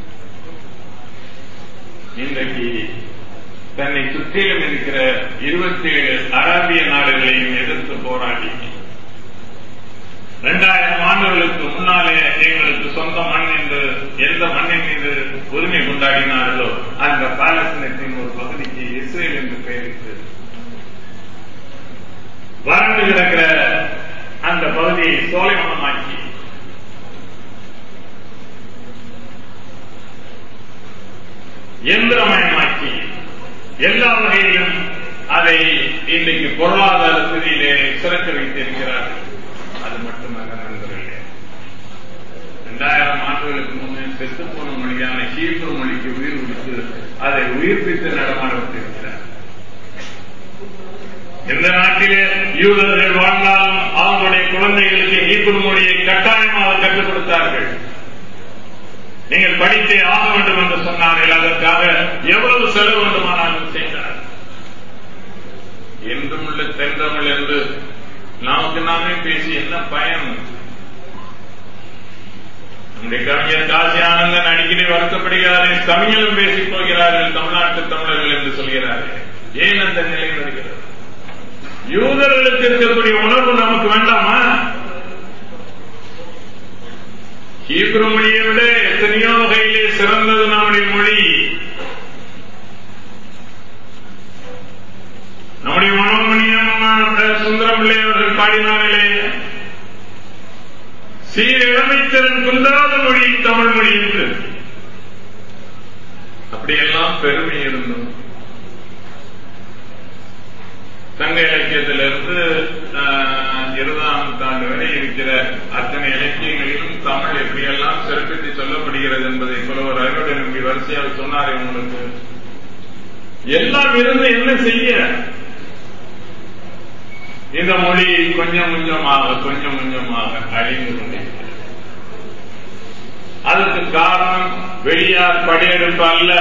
இன்றைக்கு தன்னை சுற்றிலும் இருக்கிற இருபத்தி ஏழு அரேபிய நாடுகளையும் எதிர்த்து போராடி இரண்டாயிரம் ஆண்டுகளுக்கு முன்னாலே எங்களுக்கு சொந்த மண் என்று எந்த மண்ணின் மீது உரிமை கொண்டாடினார்களோ அந்த பாலஸ்தீனத்தின் ஒரு பகுதிக்கு இஸ்ரேல் என்று பெயரிட்டு வறண்டு கிடக்கிற அந்த பகுதியை சோலைவனமாக்கி எந்திரமயமாக்கி எல்லா வகையிலும் அதை இன்றைக்கு பொருளாதார ஸ்திதியிலே சிறக்க வைத்திருக்கிறார்கள் அது மட்டுமல்ல நண்பர்களே இரண்டாயிரம் ஆண்டுகளுக்கு முன்னே செத்து போன மொழியான ஹீப்ரு மொழிக்கு உயிர் கொடுத்து அதை உயிர்ப்பித்து நடமாட வைத்திருக்கிறார் எந்த நாட்டிலே யூதர்கள் வாழ்ந்தாலும் அவர்களுடைய குழந்தைகளுக்கு ஹீப்ரு மொழியை கட்டாயமாக கற்றுக் கொடுத்தார்கள் நீங்கள் படித்தே ஆக வேண்டும் என்று சொன்னார்கள் அதற்காக எவ்வளவு செலவு வேண்டுமானாலும் செய்தார் என்றும் உள்ள தென்றமிழ் என்று நமக்கு நாமே பேசி என்ன பயன் நம்முடைய கவிஞர் காசி ஆனந்தன் அடிக்கடி வருத்தப்படுகிறார்கள் தமிழிலும் பேசிப் போகிறார்கள் தமிழ்நாட்டு தமிழர்கள் என்று சொல்கிறார்கள் ஏன் அந்த நிலை வருகிறது யூதர்களுக்கு இருக்கக்கூடிய உணர்வு நமக்கு வேண்டாமா ஹீப்ரு மொழியை விட எத்தனையோ வகையிலே சிறந்தது நம்முடைய மொழி நம்முடைய மனோமணியம் சுந்தரம்பிள்ளை அவர்கள் பாடினார்களே சீர் இளமைத்திறன் குன்றாத மொழி தமிழ் மொழி என்று அப்படியெல்லாம் பெருமை இருந்தோம் சங்க இலக்கியத்திலிருந்து ஆஹ், இருபதாம் நூற்றாண்டு வரை இருக்கிற அத்தனை இலக்கியங்களிலும் தமிழ் எப்படியெல்லாம் சிறப்பித்து சொல்லப்படுகிறது என்பதை புலவர் அறுவடை நம்பி வரிசையாக சொன்னாரே உங்களுக்கு எல்லாம் இருந்து என்ன செய்ய இந்த மொழி கொஞ்சம் கொஞ்சமாக கொஞ்சம் கொஞ்சமாக அழிந்து கொண்டிருக்கிறது அதற்கு காரணம் வெளியார் படையெடுப்பு அல்ல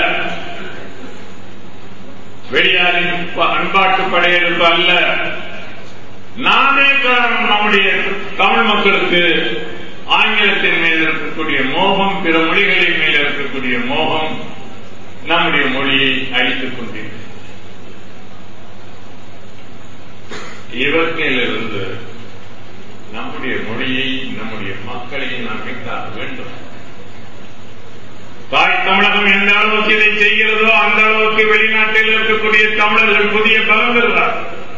வெளியாரின் அன்பாட்டு படையெடுப்பு அல்ல நாமே காரணம் நம்முடைய தமிழ் மக்களுக்கு ஆங்கிலத்தின் மீது இருக்கக்கூடிய மோகம் பிற மொழிகளின் மீது இருக்கக்கூடிய மோகம் நம்முடைய மொழியை அழித்துக் கொண்டிருக்கிறது இவற்றிலிருந்து நம்முடைய மொழியை நம்முடைய மக்களை நாம் மீட்டாக வேண்டும் தாய் தமிழகம் எந்த அளவுக்கு இதை செய்கிறதோ அந்த அளவுக்கு வெளிநாட்டில் இருக்கக்கூடிய தமிழர்கள் புதிய பலம் பெறுவார்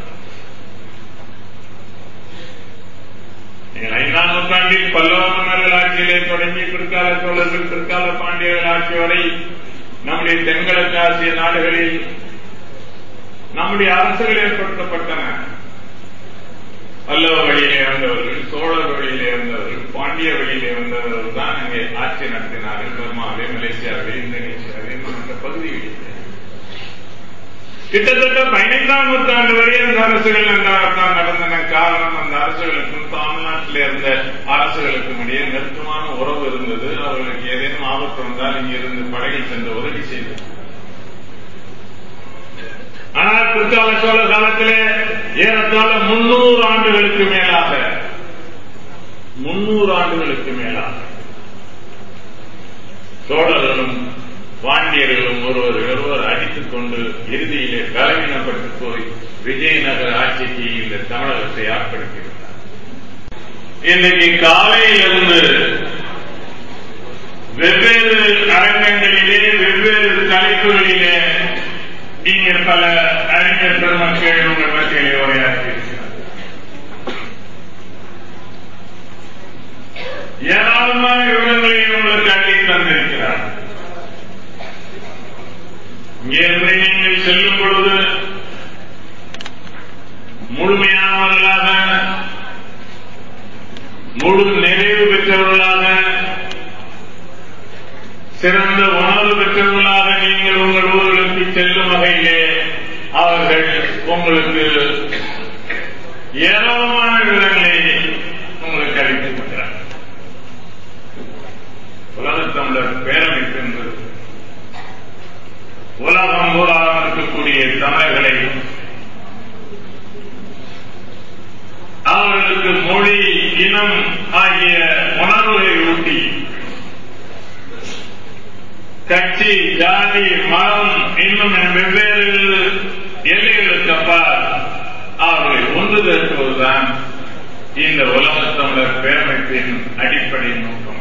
நீங்கள் ஐந்தாம் நூற்றாண்டில் பல்லவ மன்னர்கள் ஆட்சியிலே தொடங்கி பிற்கால சோழர்கள் பிற்கால பாண்டியர்கள் ஆட்சி வரை நம்முடைய தென்கிழக்கு ஆசிய நாடுகளில் நம்முடைய அரசுகள் ஏற்படுத்தப்பட்டன பல்லவ வழியிலே வந்தவர்கள் சோழர் வழியிலே வந்தவர்கள் பாண்டிய வழியிலே வந்தவர்கள் தான் அங்கே ஆட்சி நடத்தினார்கள் பர்மாவிலே மலேசியாவிலே இந்தோனேசியாவிலே மற்ற பகுதிகளில் கிட்டத்தட்ட பதினைந்தாம் நூற்றாண்டு வரை அந்த அரசுகள் நன்றாகத்தான் நடந்தன காரணம் அந்த அரசுகளுக்கும் தமிழ்நாட்டில் இருந்த அரசுகளுக்கும் இடையே நெருக்கமான உறவு இருந்தது அவர்களுக்கு ஏதேனும் ஆபத்து வந்தால் இங்கிருந்து படைகள் சென்று உதவி செய்தது ஆனால் பிற்கால சோழ காலத்திலே ஏறத்தாழ முன்னூறு ஆண்டுகளுக்கு மேலாக முன்னூறு ஆண்டுகளுக்கு மேலாக சோழர்களும் பாண்டியர்களும் ஒருவர் ஒருவர் அடித்துக் கொண்டு இறுதியிலே பலவீனப்பட்டு போய் விஜயநகர ஆட்சிக்கு இந்த தமிழகத்தை ஆட்படுத்தியிருந்தார் இன்றைக்கு காலையிலிருந்து வெவ்வேறு அரங்கங்களிலே வெவ்வேறு தலைப்புகளிலே இங்கே பல அறிஞர் பெருமக்கள் உங்கள் மத்தியிலே உரையாற்றியிருக்கிறார் ஏராளமான விவரங்களை உங்களுக்கு அள்ளி தந்திருக்கிறார் இங்கிருந்து நீங்கள் செல்லும் பொழுது முழுமையானவர்களாக முழு நிறைவு பெற்றவர்களாக சிறந்த உணர்வு பெற்றவர்களாக நீங்கள் உங்கள் ஊர்களுக்கு செல்லும் வகையிலே அவர்கள் உங்களுக்கு ஏராளமான விவரங்களை உங்களுக்கு அளித்திருக்கிறார் உலகத்தமிழர் பேரமைப்பு என்பது உலகம் பூராக இருக்கக்கூடிய தமிழர்களை அவர்களுக்கு மொழி இனம் ஆகிய உணர்வுகளை ஊட்டி கட்சி ஜாதி மதம் இன்னும் வெவ்வேறு எல்லைகளுக்கு அப்பால் அவர்களை ஒன்று திரட்டுவதுதான் இந்த உலகத் தமிழர் பேரமைப்பின் அடிப்படை நோக்கமாகும்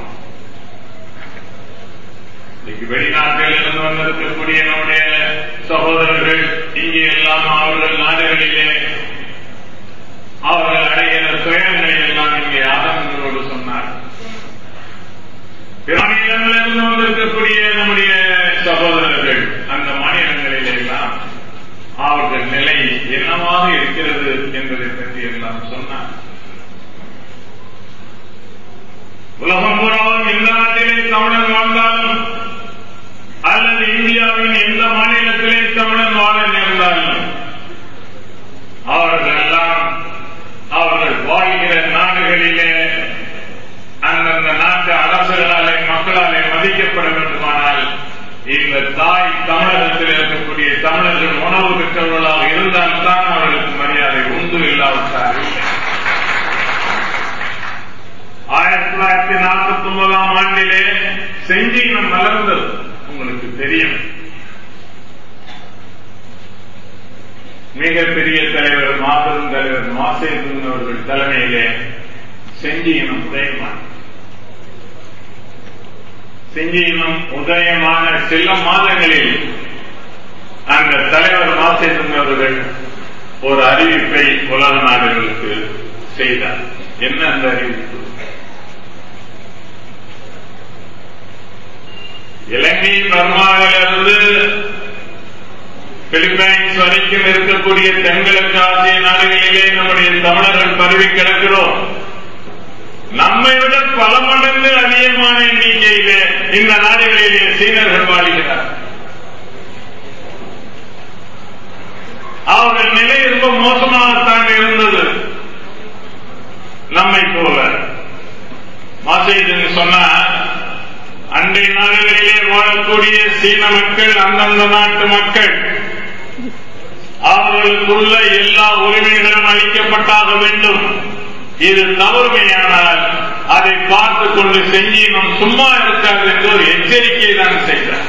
இன்னைக்கு வெளிநாட்டில் இருந்து வந்திருக்கக்கூடிய நம்முடைய சகோதரர்கள் இங்கே எல்லாம் அவர்கள் நாடுகளிலே அவர்கள் அடைகிற சுயங்களை எல்லாம் இங்கே ஆதங்கங்களோடு சொன்னார் பிற மாநிலங்களிலிருந்து வந்திருக்கக்கூடிய நம்முடைய சகோதரர்கள் அந்த மாநிலங்களில் எல்லாம் அவர்கள் நிலை என்னவாக இருக்கிறது என்பதை பற்றி எல்லாம் சொன்னார் உலகம் பூராவும் எந்த நாட்டிலே தமிழன் வாழ்ந்தாலும் அல்லது இந்தியாவின் எந்த மாநிலத்திலே தமிழன் வாழ நேர்ந்தாலும் அவர்கள் எல்லாம் அவர்கள் வாழ்கிற நாடுகளிலே அந்தந்த நாட்டு அரசுகளாலே மக்களாலே மதிக்கப்பட வேண்டுமானால் இந்த தாய் தமிழகத்தில் இருக்கக்கூடிய தமிழர்கள் உணவு பெற்றவர்களாக இருந்தால்தான் அவர்களுக்கு மரியாதை உண்டு இல்லாவிட்டால் இல்லை ஆயிரத்தி தொள்ளாயிரத்தி நாற்பத்தி ஒன்பதாம் ஆண்டிலே செஞ்சீனம் மலர்ந்தது உங்களுக்கு தெரியும் மிகப்பெரிய தலைவர் மாபெரும் தலைவர் மாசேதுன் அவர்கள் தலைமையிலே செஞ்சியினம் உதயமான செஞ்சியினம் உதயமான சில மாதங்களில் அந்த தலைவர் மாசேதுன் அவர்கள் ஒரு அறிவிப்பை உலக நாடுகளுக்கு செய்தார் என்ன அந்த அறிவிப்பு இலங்கை பர்மாவிலிருந்து பிலிப்பைன்ஸ் வரைக்கும் இருக்கக்கூடிய தென்கிழக்கு ஆசிய நாடுகளிலே நம்முடைய தமிழர்கள் பரவி கிடக்கிறோம் நம்மை விட பல மடங்கு அதிகமான எண்ணிக்கையிலே இந்த நாடுகளிலே சீனர்கள் வாழ்கிறார் அவர்கள் நிலை ரொம்ப மோசமாகத்தான் இருந்தது நம்மை போல மாசேஜன் சொன்னா அண்டை நாடுகளிலே வாழக்கூடிய சீன மக்கள் அந்தந்த நாட்டு மக்கள் அவர்களுக்குள்ள எல்லா உரிமைகளும் அளிக்கப்பட்டாக வேண்டும் இது தவறுமையானால் அதை பார்த்து கொண்டு செஞ்சு நம் சும்மா இருக்காது என்று ஒரு எச்சரிக்கையை தான் செய்தார்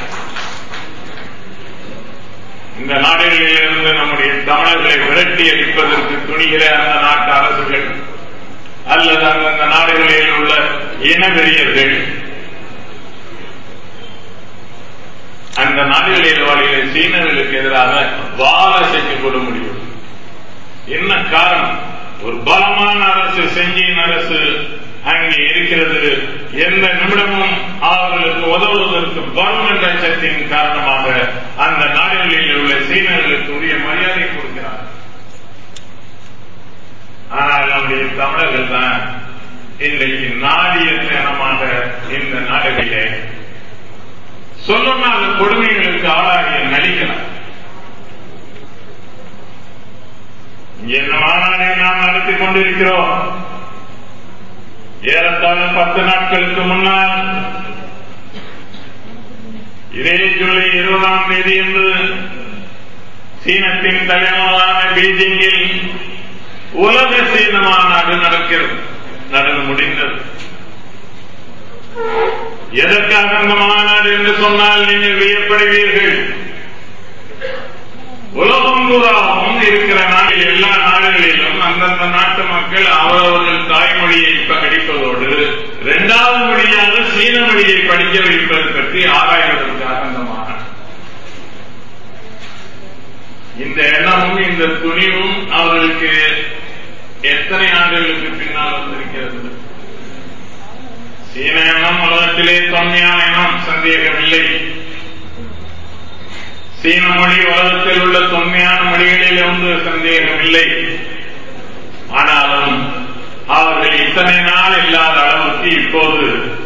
இந்த நாடுகளில் இருந்து நம்முடைய தமிழர்களை விரட்டி அடிப்பதற்கு துணிகிற அந்த நாட்டு அரசுகள் அல்லது அந்தந்த நாடுகளில் உள்ள இனவெறியர்கள் அந்த நாடுகளில் வாழ்கிற சீனர்களுக்கு எதிராக வாழ செய்து கொள்ள முடியும் என்ன காரணம் ஒரு பலமான அரசு செஞ்சியின் அரசு அங்கே இருக்கிறது எந்த நிமிடமும் அவர்களுக்கு உதவுவதற்கு வரும் என்ற அச்சத்தின் காரணமாக அந்த நாடுகளில் உள்ள சீனர்களுக்கு உரிய மரியாதை கொடுக்கிறார் ஆனால் நம்முடைய தமிழர்கள் தான் இன்றைக்கு நாடியற்ற இனமாக இந்த நாடுகளிலே சொல்லனாத கொடுமைகளுக்கு ஆளாகிய நடிக்கிறார் என்ன மாநாடை நாம் நடத்தி கொண்டிருக்கிறோம் ஏறத்தாழ பத்து நாட்களுக்கு முன்னால் இதே ஜூலை இருபதாம் தேதி என்று சீனத்தின் தலைநகரான பீஜிங்கில் உலக சீன மாநாடு நடக்கிறது நடந்து முடிந்தது எதற்காக அந்த மாநாடு என்று சொன்னால் நீங்கள் வியப்படுவீர்கள் உலகம் பூராவும் இருக்கிற நாட்டில் எல்லா நாடுகளிலும் அந்தந்த நாட்டு மக்கள் அவரவர்கள் தாய்மொழியை படிப்பதோடு இரண்டாவது மொழியாக சீன மொழியை படிக்க வைப்பது பற்றி ஆராய்வதற்காக அந்த மாநாடு இந்த எண்ணமும் இந்த துணிவும் அவர்களுக்கு எத்தனை ஆண்டுகளுக்கு பின்னால் வந்திருக்கிறது சீன எண்ணம் உலகத்திலே தொன்மையான எண்ணம் சந்தேகமில்லை சீன மொழி உலகத்தில் உள்ள தொன்மையான மொழிகளில் ஒன்று சந்தேகமில்லை ஆனாலும் அவர்கள் இத்தனை நாள் இல்லாத அளவுக்கு இப்போது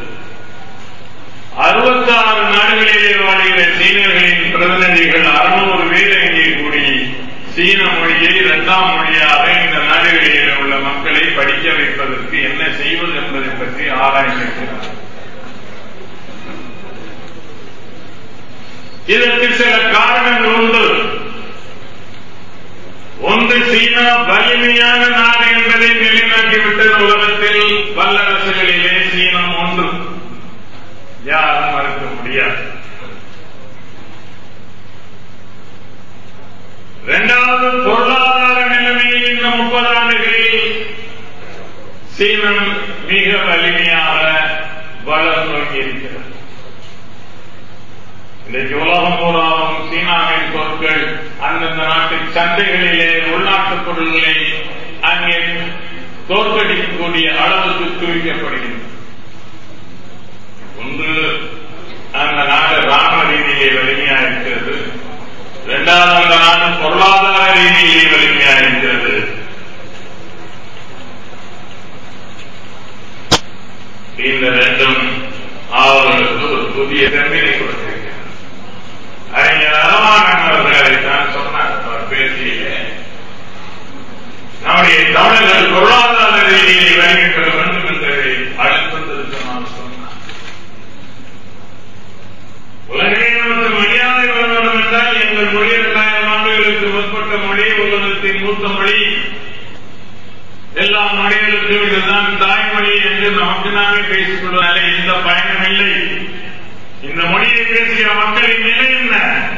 அறுபத்தாறு நாடுகளிலே வாழ்கிற சீனர்களின் பிரதிநிதிகள் அறுநூறு பேர் இங்கே கூடி சீன மொழியை இரண்டாம் மொழியாக இந்த நாடுகளில் உள்ள மக்களை படிக்க வைப்பதற்கு என்ன செய்வது என்பதை பற்றி ஆராய்ந்திருக்கிறார் இதற்கு சில காரணங்கள் உண்டு ஒன்று சீனா வலிமையான நாடு என்பதை நிலைநாட்டிவிட்டது உலகத்தில் வல்லரசுகளிலே சீனம் ஒன்று யாரும் மறுக்க முடியாது இரண்டாவது பொருளாதார நிலைமையில் இந்த முப்பது ஆண்டுகளில் சீனம் மிக வலிமையாக வளர்ந்து இருக்கிறது இன்றைக்கு உலகம் பூராவும் சீனாவின் பொருட்கள் அந்தந்த நாட்டு சந்தைகளிலே உள்நாட்டு பொருள்களை அங்கே தோற்கடிக்கக்கூடிய அளவுக்கு குவிக்கப்படுகின்றன ஒன்று அந்த நாடு ராணுவ ரீதியிலே வலிமையா இருக்கிறது இரண்டாவது அந்த நாடு பொருளாதார ரீதியிலே வலிமையா இருக்கிறது இந்த ரெண்டும் அவர்களுக்கு ஒரு புதிய தன்மையை கொடுத்திருக்கிறது அறிஞர் அறமானன் அவர்கள் அதைத்தான் சொன்னார் அவர் பேசியிலே நம்முடைய தமிழர்கள் பொருளாதார ரீதியிலே வலிமை பெற வேண்டும் என்பதை அழுத்தத்திற்கு சொன்னார் உலகிலே நமக்கு மரியாதை வர வேண்டும் என்றால் எங்கள் மொழி இரண்டாயிரம் ஆண்டுகளுக்கு முற்பட்ட மொழி உலகத்தின் மூத்த மொழி எல்லா மொழிகளுக்கும் இதுதான் தாய்மொழி என்று நமக்கு நாமே பேசிக் கொள்வதாலே எந்த பயனும் இல்லை இந்த மொழியை பேசுகிற மக்களின் நிலை என்ன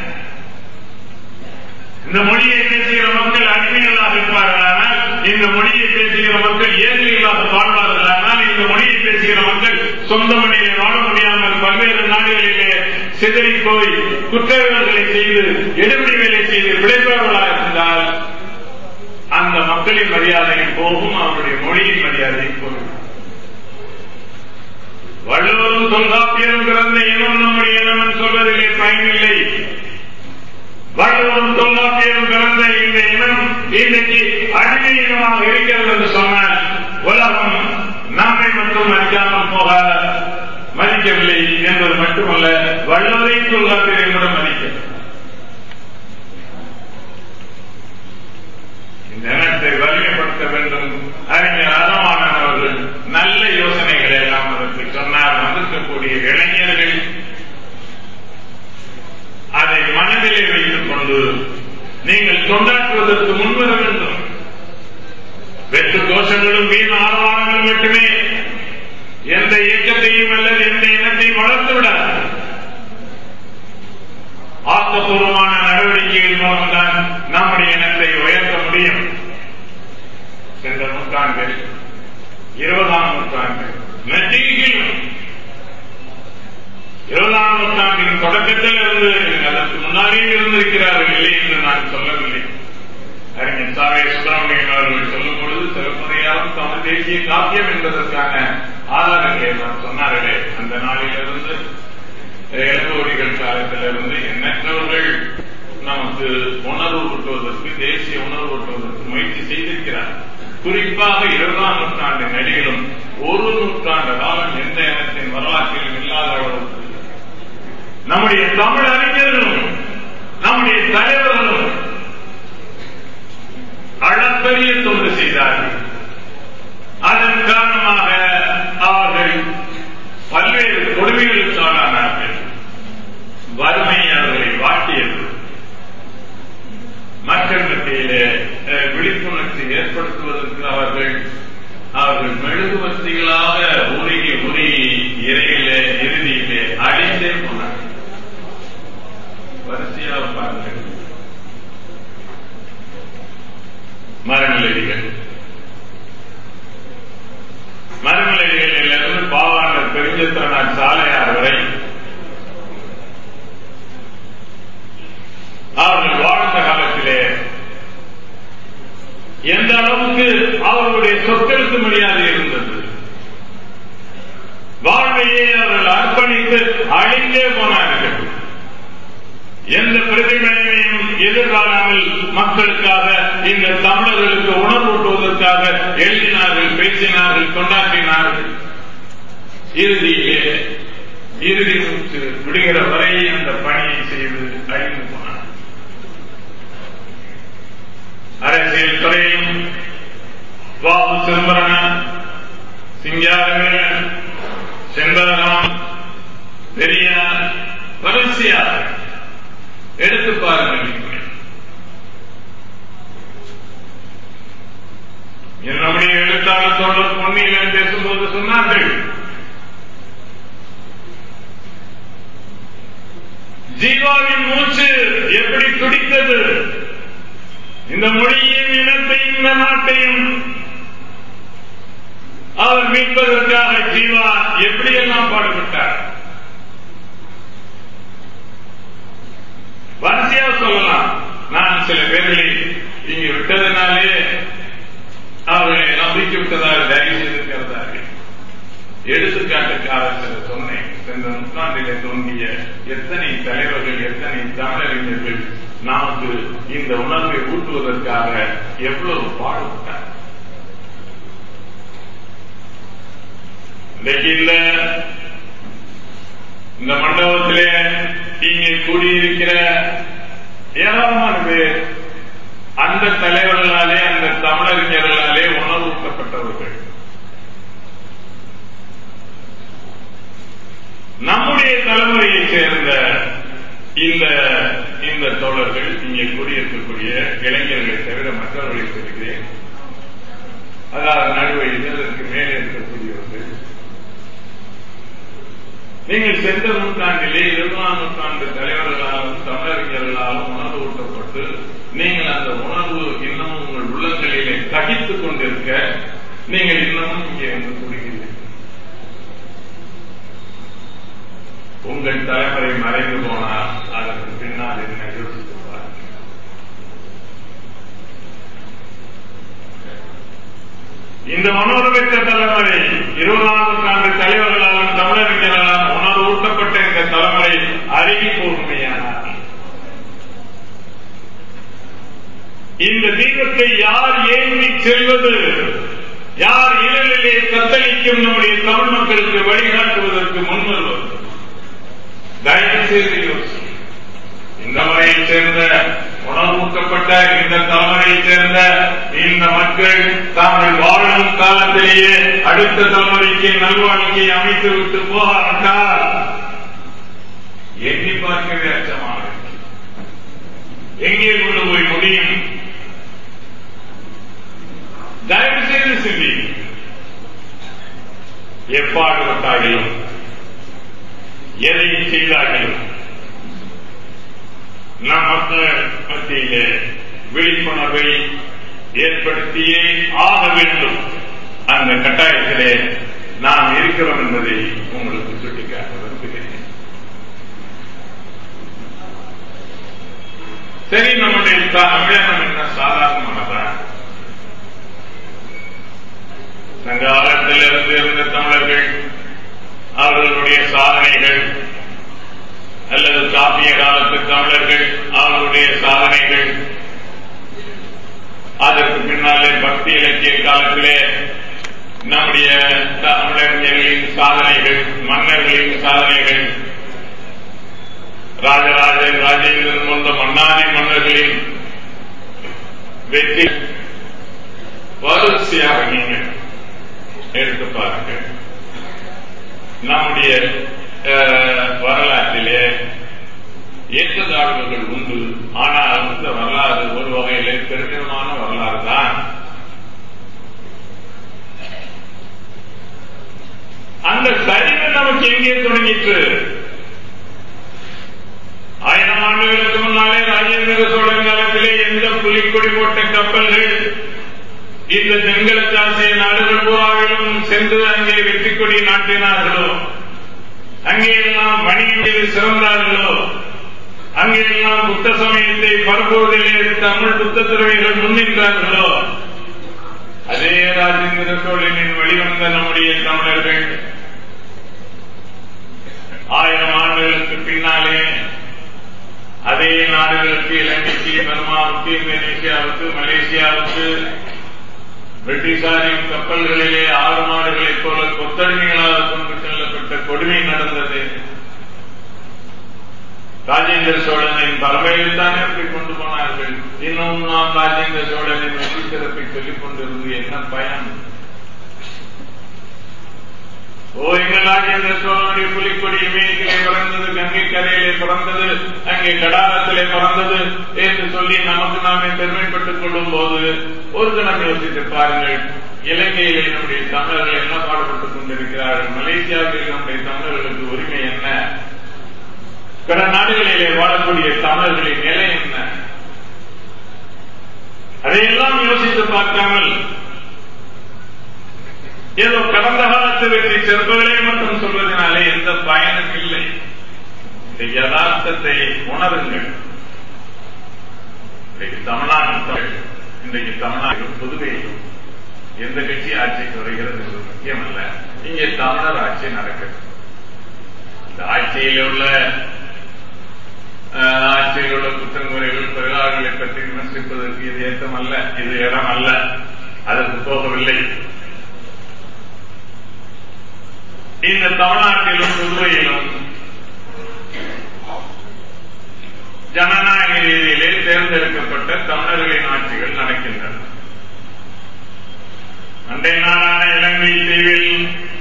இந்த மொழியை பேசுகிற மக்கள் அடிமைகளாக இருப்பார்களானால் இந்த மொழியை பேசுகிற மக்கள் ஏழைகளாக வாழ்வார்களானால் இந்த மொழியை பேசுகிற மக்கள் சொந்த மொழியிலே வாழ முடியாமல் பல்வேறு நாடுகளிலே சிதறி போய் குற்றவாளிகளை செய்து எடுபடி வேலை செய்து பிழைப்பவர்களாக இருந்தால் அந்த மக்களின் மரியாதையும் போகும் அவருடைய மொழியின் மரியாதையும் போகும் வள்ளுவரும் தொல்காப்பியரும் பிறந்த இனம் நம்முடைய இனம் சொல்வதிலே பயனில்லை வள்ளுவரும் தொல்காப்பியரும் பிறந்த இந்த இனம் இன்றைக்கு அடிமை இனமாக இருக்கிறது என்று சொன்னால் உலகம் நம்மை மட்டும் மதிக்காமல் போக மதிக்கவில்லை என்பது மட்டுமல்ல வள்ளுவரை தொல்காப்பியரை கூட மதிக்கிறது இந்த இனத்தை வலிமைப்படுத்த வேண்டும் அறிஞர் அறமானன் அவர்கள் நல்ல யோசனைகளை எல்லாம் அதற்கு சொன்னார் வந்திருக்கக்கூடிய இளைஞர்கள் வளர்ப்பதற்கு முன்வர வேண்டும் வெற்று கோஷங்களும் வீண் ஆரவாரங்களும் மட்டுமே எந்த இயக்கத்தையும் அல்லது எந்த இனத்தையும் வளர்த்து விடாது ஆக்கப்பூர்வமான நடவடிக்கைகள் மூலம்தான் நம்முடைய இனத்தை உயர்த்த முடியும் சென்ற நூற்றாண்டில் இருபதாம் நூற்றாண்டு நெற்றியிலும் இருபதாம் நூற்றாண்டின் தொடக்கத்தில் இருந்து அதற்கு முன்னாடியே இருந்திருக்கிறார்கள் இல்லை என்று நான் சொல்லவில்லை அறிஞர் சாவே சுப்பிரமணியன் அவர்கள் சொல்லும் பொழுது சிறப்புரையாலும் தமிழ் தேசிய காப்பியம் என்பதற்கான ஆதாரங்களை நான் சொன்னார்களே அந்த நாளிலிருந்து இளங்கோடிகள் காலத்திலிருந்து எண்ணற்றவர்கள் நமக்கு உணர்வு ஊட்டுவதற்கு தேசிய உணர்வு ஊட்டுவதற்கு முயற்சி செய்திருக்கிறார் குறிப்பாக இருபதாம் நூற்றாண்டு நடிகளும் ஒரு நூற்றாண்டு காலம் எந்த இனத்தின் வரலாற்றிலும் இல்லாத அளவுக்கு நம்முடைய தமிழ் அறிஞர்களும் நம்முடைய தலைவர்களும் அளப்பரிய தொண்டு செய்தார்கள் அதன் காரணமாக அவர்கள் பல்வேறு கொடுமைகளுக்கு ஆளானார்கள் வறுமை அவர்களை வாட்டியது மக்கள் மத்தியிலே விழிப்புணர்ச்சி ஏற்படுத்துவதற்கு அவர்கள் அவர்கள் மெழுகுவர்த்திகளாக உருகி உருகி இறையிலே இறுதியிலே அழிந்தே போனார்கள் வரிசையாக பாருங்கள் மரநிலைகள் மரநிலைகளிலிருந்து பாவாண்டர் பெருஞ்சத்திரனார் சாலையார் வரை அவர்கள் வாழ்ந்த காலத்திலே எந்த அளவுக்கு அவர்களுடைய சொத்திற்கு மரியாதை இருந்தது வாழ்வையே அவர்கள் அர்ப்பணித்து அழிந்தே போனார்கள் எந்த பிரதிபலனையும் எதிர்பாராமல் மக்களுக்காக இந்த தமிழர்களுக்கு உணர்வூட்டுவதற்காக எழுதினார்கள் பேசினார்கள் கொண்டாற்றினார்கள் இறுதியிலே இறுதி மூச்சு விடுகிற வரை அந்த பணியை செய்து அழிந்து போனார் அரசியல் துறையும் பாபு சிதம்பரன் சிங்காரவேலன் செண்பகராம் பெரியார் வரிசையாக எடுத்து பாருங்கள் நம்முடைய எழுத்தாளர் தோழர் பொன்னியிலும் பேசும்போது சொன்னார்கள் ஜீவாவின் மூச்சு எப்படி துடித்தது இந்த மொழியின் இனத்தையும் இந்த நாட்டையும் அவர் மீட்பதற்காக ஜீவா எப்படியெல்லாம் பாடுபட்டார் வரிசையா சொல்லலாம் நான் சில பேர்களை இங்கு விட்டதனாலே அவர்களை நம்பிக்கை விட்டதாக தயவு செய்திருக்கிறதார்கள் எடுத்துக்காட்டுக்காக சில சொன்னேன் சென்ற நூற்றாண்டிலே தோன்றிய எத்தனை தலைவர்கள் எத்தனை தமிழறிஞர்கள் நமக்கு இந்த உணர்வை ஊட்டுவதற்காக எவ்வளவு பாடுபட்டார் இன்றைக்கு இந்த இந்த மண்டபத்திலே இங்கே கூடியிருக்கிற ஏராளமான பேர் அந்த தலைவர்களாலே அந்த தமிழறிஞர்களாலே உணர்வூட்டப்பட்டவர்கள் நம்முடைய தலைமுறையைச் சேர்ந்த இந்த இந்த தோழர்கள் இங்கே கூடியிருக்கக்கூடிய இளைஞர்களை தவிர மற்றவர்களை சொல்கிறேன் அதாவது நடுவழியில் அதற்கு மேலே இருக்கக்கூடியவர்கள் நீங்கள் சென்ற நூற்றாண்டிலே இருபதாம் நூற்றாண்டு தலைவர்களாலும் தமிழறிஞர்களாலும் உணர்வு ஊட்டப்பட்டு நீங்கள் அந்த உணர்வு இன்னமும் உங்கள் உள்ளங்களிலே தகித்துக் கொண்டிருக்க நீங்கள் இன்னமும் இங்கே வந்து கூடுகிறீர்கள் உங்கள் தலைமுறை மறைந்து போனால் அதற்கு பின்னால் என்ன யோசித்து பாருங்கள் இந்த உணர்வு பெற்ற தலைமுறை இருபதாம் நூற்றாண்டு தலைவர்களாலும் தமிழறிஞர்களாலும் உணர்வு ஊட்டப்பட்ட இந்த தலைமுறை அருகி போகுமையானார் இந்த தீபத்தை யார் ஏந்தி செல்வது யார் இரலிலே தத்தளிக்கும் நம்முடைய தமிழ் மக்களுக்கு வழிகாட்டுவதற்கு முன்வருவது தயவு செய்து யோசி இந்த முறையைச் சேர்ந்த உணர்வூட்டப்பட்ட இந்த தலைமுறையைச் சேர்ந்த இந்த மக்கள் தாங்கள் வாழும் காலத்திலேயே அடுத்த தலைமுறைக்கு நல்வாழ்க்கையை அமைத்து விட்டு போகாவிட்டால் எண்ணி பார்க்கவே அச்சமாக எங்கே கொண்டு போய் முடியும் எப்பாடுபட்டாகிலும் எதை செய்தாகிலும் நம் மக்கள் மத்தியிலே விழிப்புணர்வை ஏற்படுத்தியே ஆக வேண்டும் அந்த கட்டாயத்திலே நாம் இருக்கிறோம் என்பதை உங்களுக்கு சுட்டிக்காட்ட விரும்புகிறேன் சரி நம்முடைய தமிழகம் என்ன சாதாரணமானதா சங்காலத்தில் இருந்து இருந்த தமிழர்கள் அவர்களுடைய சாதனைகள் அல்லது காப்பிய காலத்து தமிழர்கள் அவர்களுடைய சாதனைகள் அதற்கு பின்னாலே பக்தி இலக்கிய காலத்திலே நம்முடைய தமிழறிஞர்களின் சாதனைகள் மன்னர்களின் சாதனைகள் ராஜராஜன் ராஜேந்திரன் போன்ற மன்னாதி மன்னர்களின் வெற்றி வரிசையாக நீங்கள் எடுத்து பாருங்கள் நம்முடைய வரலாற்றிலே ஏற்றத்தாழ்வுகள் உண்டு ஆனால் இந்த வரலாறு ஒரு வகையிலே பெருமிதமான வரலாறு தான் அந்த சரிவு நமக்கு எங்கே தொடங்கிற்று ஆயிரம் ஆண்டுகளுக்கு முன்னாலே ராஜேந்திர சோழன் காலத்திலே எந்த புலிக்கொடி போட்ட கப்பல்கள் இந்த தென்கிழக்காசிய நாடுகள் பூராவிலும் சென்று அங்கே வெற்றி கொடி நாட்டினார்களோ அங்கே எல்லாம் வணிகத்தில் சிறந்தார்களோ அங்கெல்லாம் புத்த சமயத்தை பரப்புவதிலே தமிழ் புத்த துறவிகள் முன்னின்றார்களோ அதே ராஜேந்திர சோழனின் வெளிவந்த நம்முடைய தமிழர்கள் ஆயிரம் ஆண்டுகளுக்கு பின்னாலே அதே நாடுகளுக்கு இலங்கைக்கு பர்மாவுக்கு இந்தோனேசியாவுக்கு மலேசியாவுக்கு பிரிட்டிஷாரின் கப்பல்களிலே ஆறு நாடுகளைப் போல கொத்தடிமைகளாக கொண்டு செல்லப்பட்ட கொடுமை நடந்தது ராஜேந்திர சோழனின் பரவையில் தானே அப்படி கொண்டு போனார்கள் இன்னும் நாம் ராஜேந்திர சோழனின் வெற்றி சிறப்பை சொல்லிக் கொண்டிருந்து என்ன பயன் ஓ எங்கள் ராஜேந்திர சோழனுடைய புலிக்கொடி இமயத்திலே பிறந்தது கங்கை கரையிலே பிறந்தது அங்கே கடாரத்திலே பிறந்தது என்று சொல்லி நமக்கு நாமே பெருமைப்பட்டுக் கொள்ளும் போது ஒரு தினம் யோசித்து பாருங்கள் இலங்கையிலே நம்முடைய தமிழர்கள் என்ன பாடுபட்டுக் கொண்டிருக்கிறார்கள் மலேசியாவில் நம்முடைய தமிழர்களுக்கு உரிமை என்ன பிற நாடுகளிலே வாழக்கூடிய தமிழர்களின் நிலை என்ன அதையெல்லாம் யோசித்து பார்க்காமல் ஏதோ கடந்த காலத்து வெற்றி செருப்புகளே மட்டும் சொல்வதனாலே எந்த பயனும் இல்லை இந்த யதார்த்தத்தை உணருங்கள் இன்றைக்கு தமிழ்நாடு இன்றைக்கு தமிழ்நாட்டிலும் புதுவையிலும் எந்த கட்சி ஆட்சிக்கு வருகிறது என்பது முக்கியமல்ல இங்கே தமிழர் ஆட்சி நடக்குது இந்த ஆட்சியில் உள்ள ஆட்சியில் உள்ள குற்றங்குறைகள் தொழிலாளர்களை பற்றி விமர்சிப்பதற்கு இது ஏற்றமல்ல இது இடம் அல்ல அதற்கு போகவில்லை இந்த தமிழ்நாட்டிலும் புதுவையிலும் ஜனநாயக ரீதியிலே தேர்ந்தெடுக்கப்பட்ட தமிழர்களின் ஆட்சிகள் நடக்கின்றன அண்டை நாடான இலங்கை தீவில்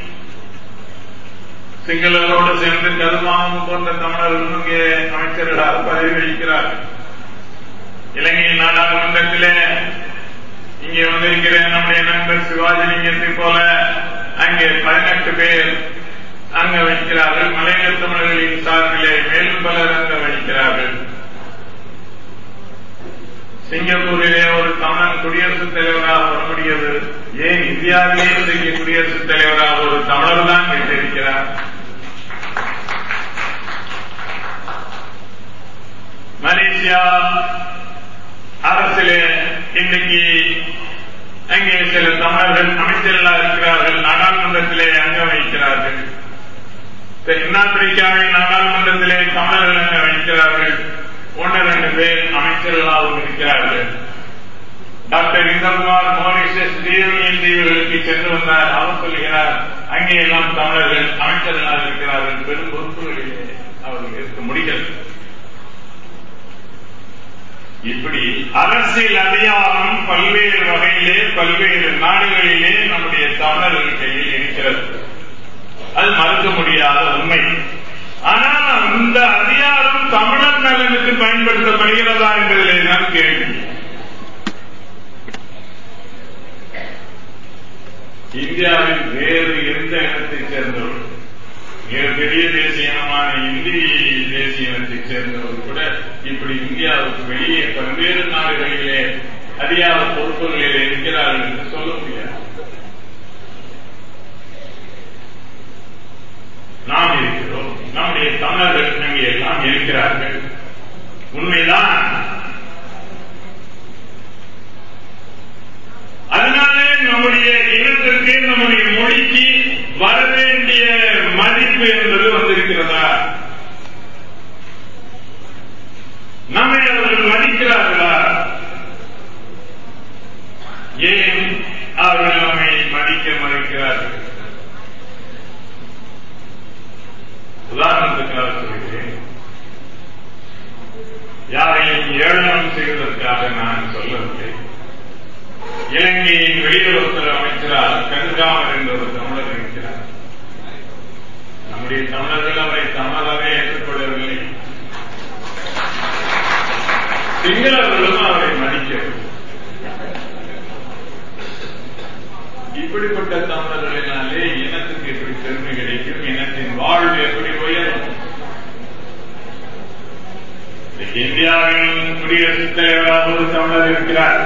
சிங்களரோடு சேர்ந்து கருமாவும் போன்ற தமிழர்களும் இங்கே அமைச்சர்களாக பதவி வகிக்கிறார்கள் இலங்கை நாடாளுமன்றத்திலே இங்கே வந்திருக்கிற நம்முடைய நண்பர் சிவாஜிலிங்கத்தை போல அங்கே பதினெட்டு பேர் அங்க வைக்கிறார்கள் மலையக தமிழர்களின் சார்பிலே மேலும் பலர் அங்க வகிக்கிறார்கள் சிங்கப்பூரிலே ஒரு தமிழன் குடியரசுத் தலைவராக வர முடியாது ஏன் இந்தியாவிலே இன்றைக்கு குடியரசுத் தலைவராக ஒரு தமிழர் தான் பெற்றிருக்கிறார் மலேசியா அரசிலே இன்றைக்கு அங்கே சில தமிழர்கள் அமைச்சர்களாக இருக்கிறார்கள் நாடாளுமன்றத்திலே அங்க வைக்கிறார்கள் தென்னாப்பிரிக்காவின் நாடாளுமன்றத்திலே தமிழர்கள் அங்க வைக்கிறார்கள் ஒன்று ரெண்டு பேர் அமைச்சர்களாகவும் இருக்கிறார்கள் டாக்டர் இந்தகுமார் மோரிசஸ் தீவியின் தீவுகளுக்கு சென்று வந்தார் அவர் சொல்கிறார் அங்கே எல்லாம் தமிழர்கள் அமைச்சர்களாக இருக்கிறார்கள் பெரும் பொறுப்புகளிலே அவர்கள் இருக்க முடிகிறது இப்படி அரசியல் அதிகாரம் பல்வேறு வகையிலே பல்வேறு நாடுகளிலே நம்முடைய தமிழர்கள் கையில் இருக்கிறது அது மறுக்க முடியாத உண்மை ஆனால் அந்த அதிகாரம் தமிழர் நலனுக்கு பயன்படுத்தப்படுகிறதா என்பதிலே தான் கேள்வி இந்தியாவில் வேறு எந்த இனத்தைச் சேர்ந்தவர்கள் மிகப்பெரிய தேசிய இனமான இந்தி தேசிய இனத்தைச் சேர்ந்தவர்கள் கூட இப்படி இந்தியாவுக்கு வெளியே பல்வேறு நாடுகளிலே அறியாத பொறுப்புகளில் இருக்கிறார்கள் என்று சொல்ல முடியாது நாம் இருக்கிறோம் நம்முடைய தமிழர்கள் அங்கே எல்லாம் இருக்கிறார்கள் உண்மைதான் அதனாலே நம்முடைய இனத்திற்கு நம்முடைய மொழிக்கு வர வேண்டிய மதிப்பு என்பது வந்திருக்கிறதா நம்மை அவர்கள் மதிக்கிறார்களா ஏன் அவர்கள் நம்மை மதிக்க மறுக்கிறார்கள் உதாரணத்துக்காக சொல்கிறேன் யாரையும் ஏளனம் செய்வதற்காக நான் சொல்லவில்லை இலங்கையின் வெளியுறவுத்துறை அமைச்சரால் கதிர்காமர் என்ற ஒரு தமிழர் இருக்கிறார் நம்முடைய தமிழர்கள் அவரை தமிழராகவே ஏற்றுக்கொள்ளவில்லை சிங்களவர்களும் அவரை மதிக்கவில்லை இப்படிப்பட்ட தமிழர்களினாலே இனத்துக்கு எப்படி பெருமை கிடைக்கும் இனத்தின் வாழ்வு எப்படி உயரும் இந்தியாவின் குடியரசுத் தலைவராக ஒரு தமிழர் இருக்கிறார்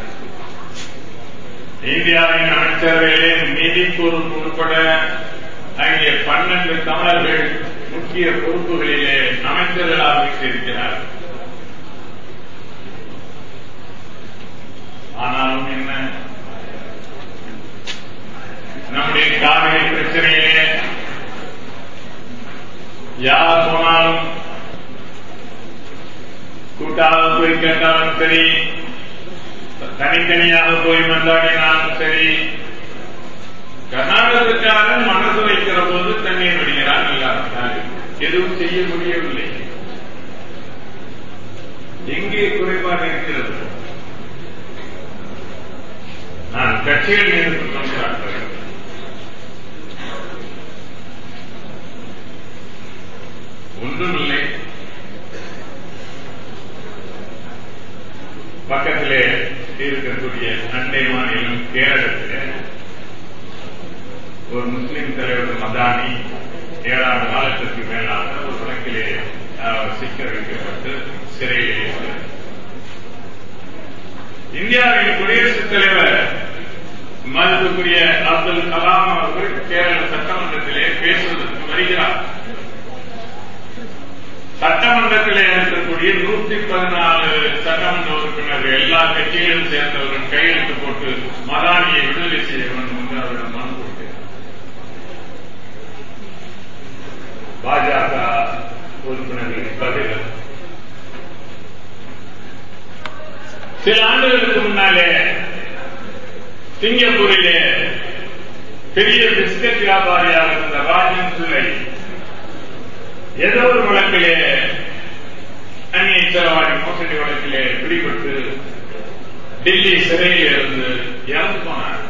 இந்தியாவின் அமைச்சரவையிலே நிதி பொறுப்பு உட்பட அங்கே பன்னெண்டு தமிழர்கள் முக்கிய பொறுப்புகளிலே அமைச்சர்களாக வைத்திருக்கிறார் ஆனாலும் என்ன நம்முடைய காவிரி பிரச்சனையிலே யார் போனாலும் கூட்டாக போய் கேட்டாலும் சரி தனித்தனியாக போய் மந்தாடினாலும் சரி கர்நாடகத்துக்காரன் மனசு வைக்கிற போது தண்ணீர் விடுகிறான் இல்லாவிட்டால் எதுவும் செய்ய முடியவில்லை எங்கே குறைபாடு இருக்கிறது நான் கட்சிகள் மீது குற்றம் சாட்டுகிறேன் ஒன்றுமில்லை பக்கத்திலே இருக்கக்கூடிய அண்டை மாநிலம் கேரளத்திலே ஒரு முஸ்லிம் தலைவர் மதானி ஏழாண்டு காலத்திற்கு மேலாக ஒரு வழக்கிலே அவர் சிக்க வைக்கப்பட்டு சிறையில் இருக்கிறார் இந்தியாவின் குடியரசுத் தலைவர் மதிப்புக்குரிய அப்துல் கலாம் அவர்கள் கேரள சட்டமன்றத்திலே பேசுவதற்கு வருகிறார் சட்டமன்றத்திலே இருக்கக்கூடிய நூத்தி பதினாலு சட்டமன்ற உறுப்பினர்கள் எல்லா கட்சியிலும் சேர்ந்தவர்கள் கையெழுத்து போட்டு மதானியை விடுதலை செய்ய வேண்டும் என்று அவரிடம் மனு கொடுக்கிறார் பாஜக உறுப்பினர்கள் பதில் சில ஆண்டுகளுக்கு முன்னாலே சிங்கப்பூரிலே பெரிய பிஸ்கட் வியாபாரியாக இருந்த ராஜன் சுலை ஏதோ ஒரு வழக்கிலே அந்நிய செலவாடி மோசடி வழக்கிலே பிடிபட்டு டெல்லி சிறையில் இருந்து இறந்து போனார்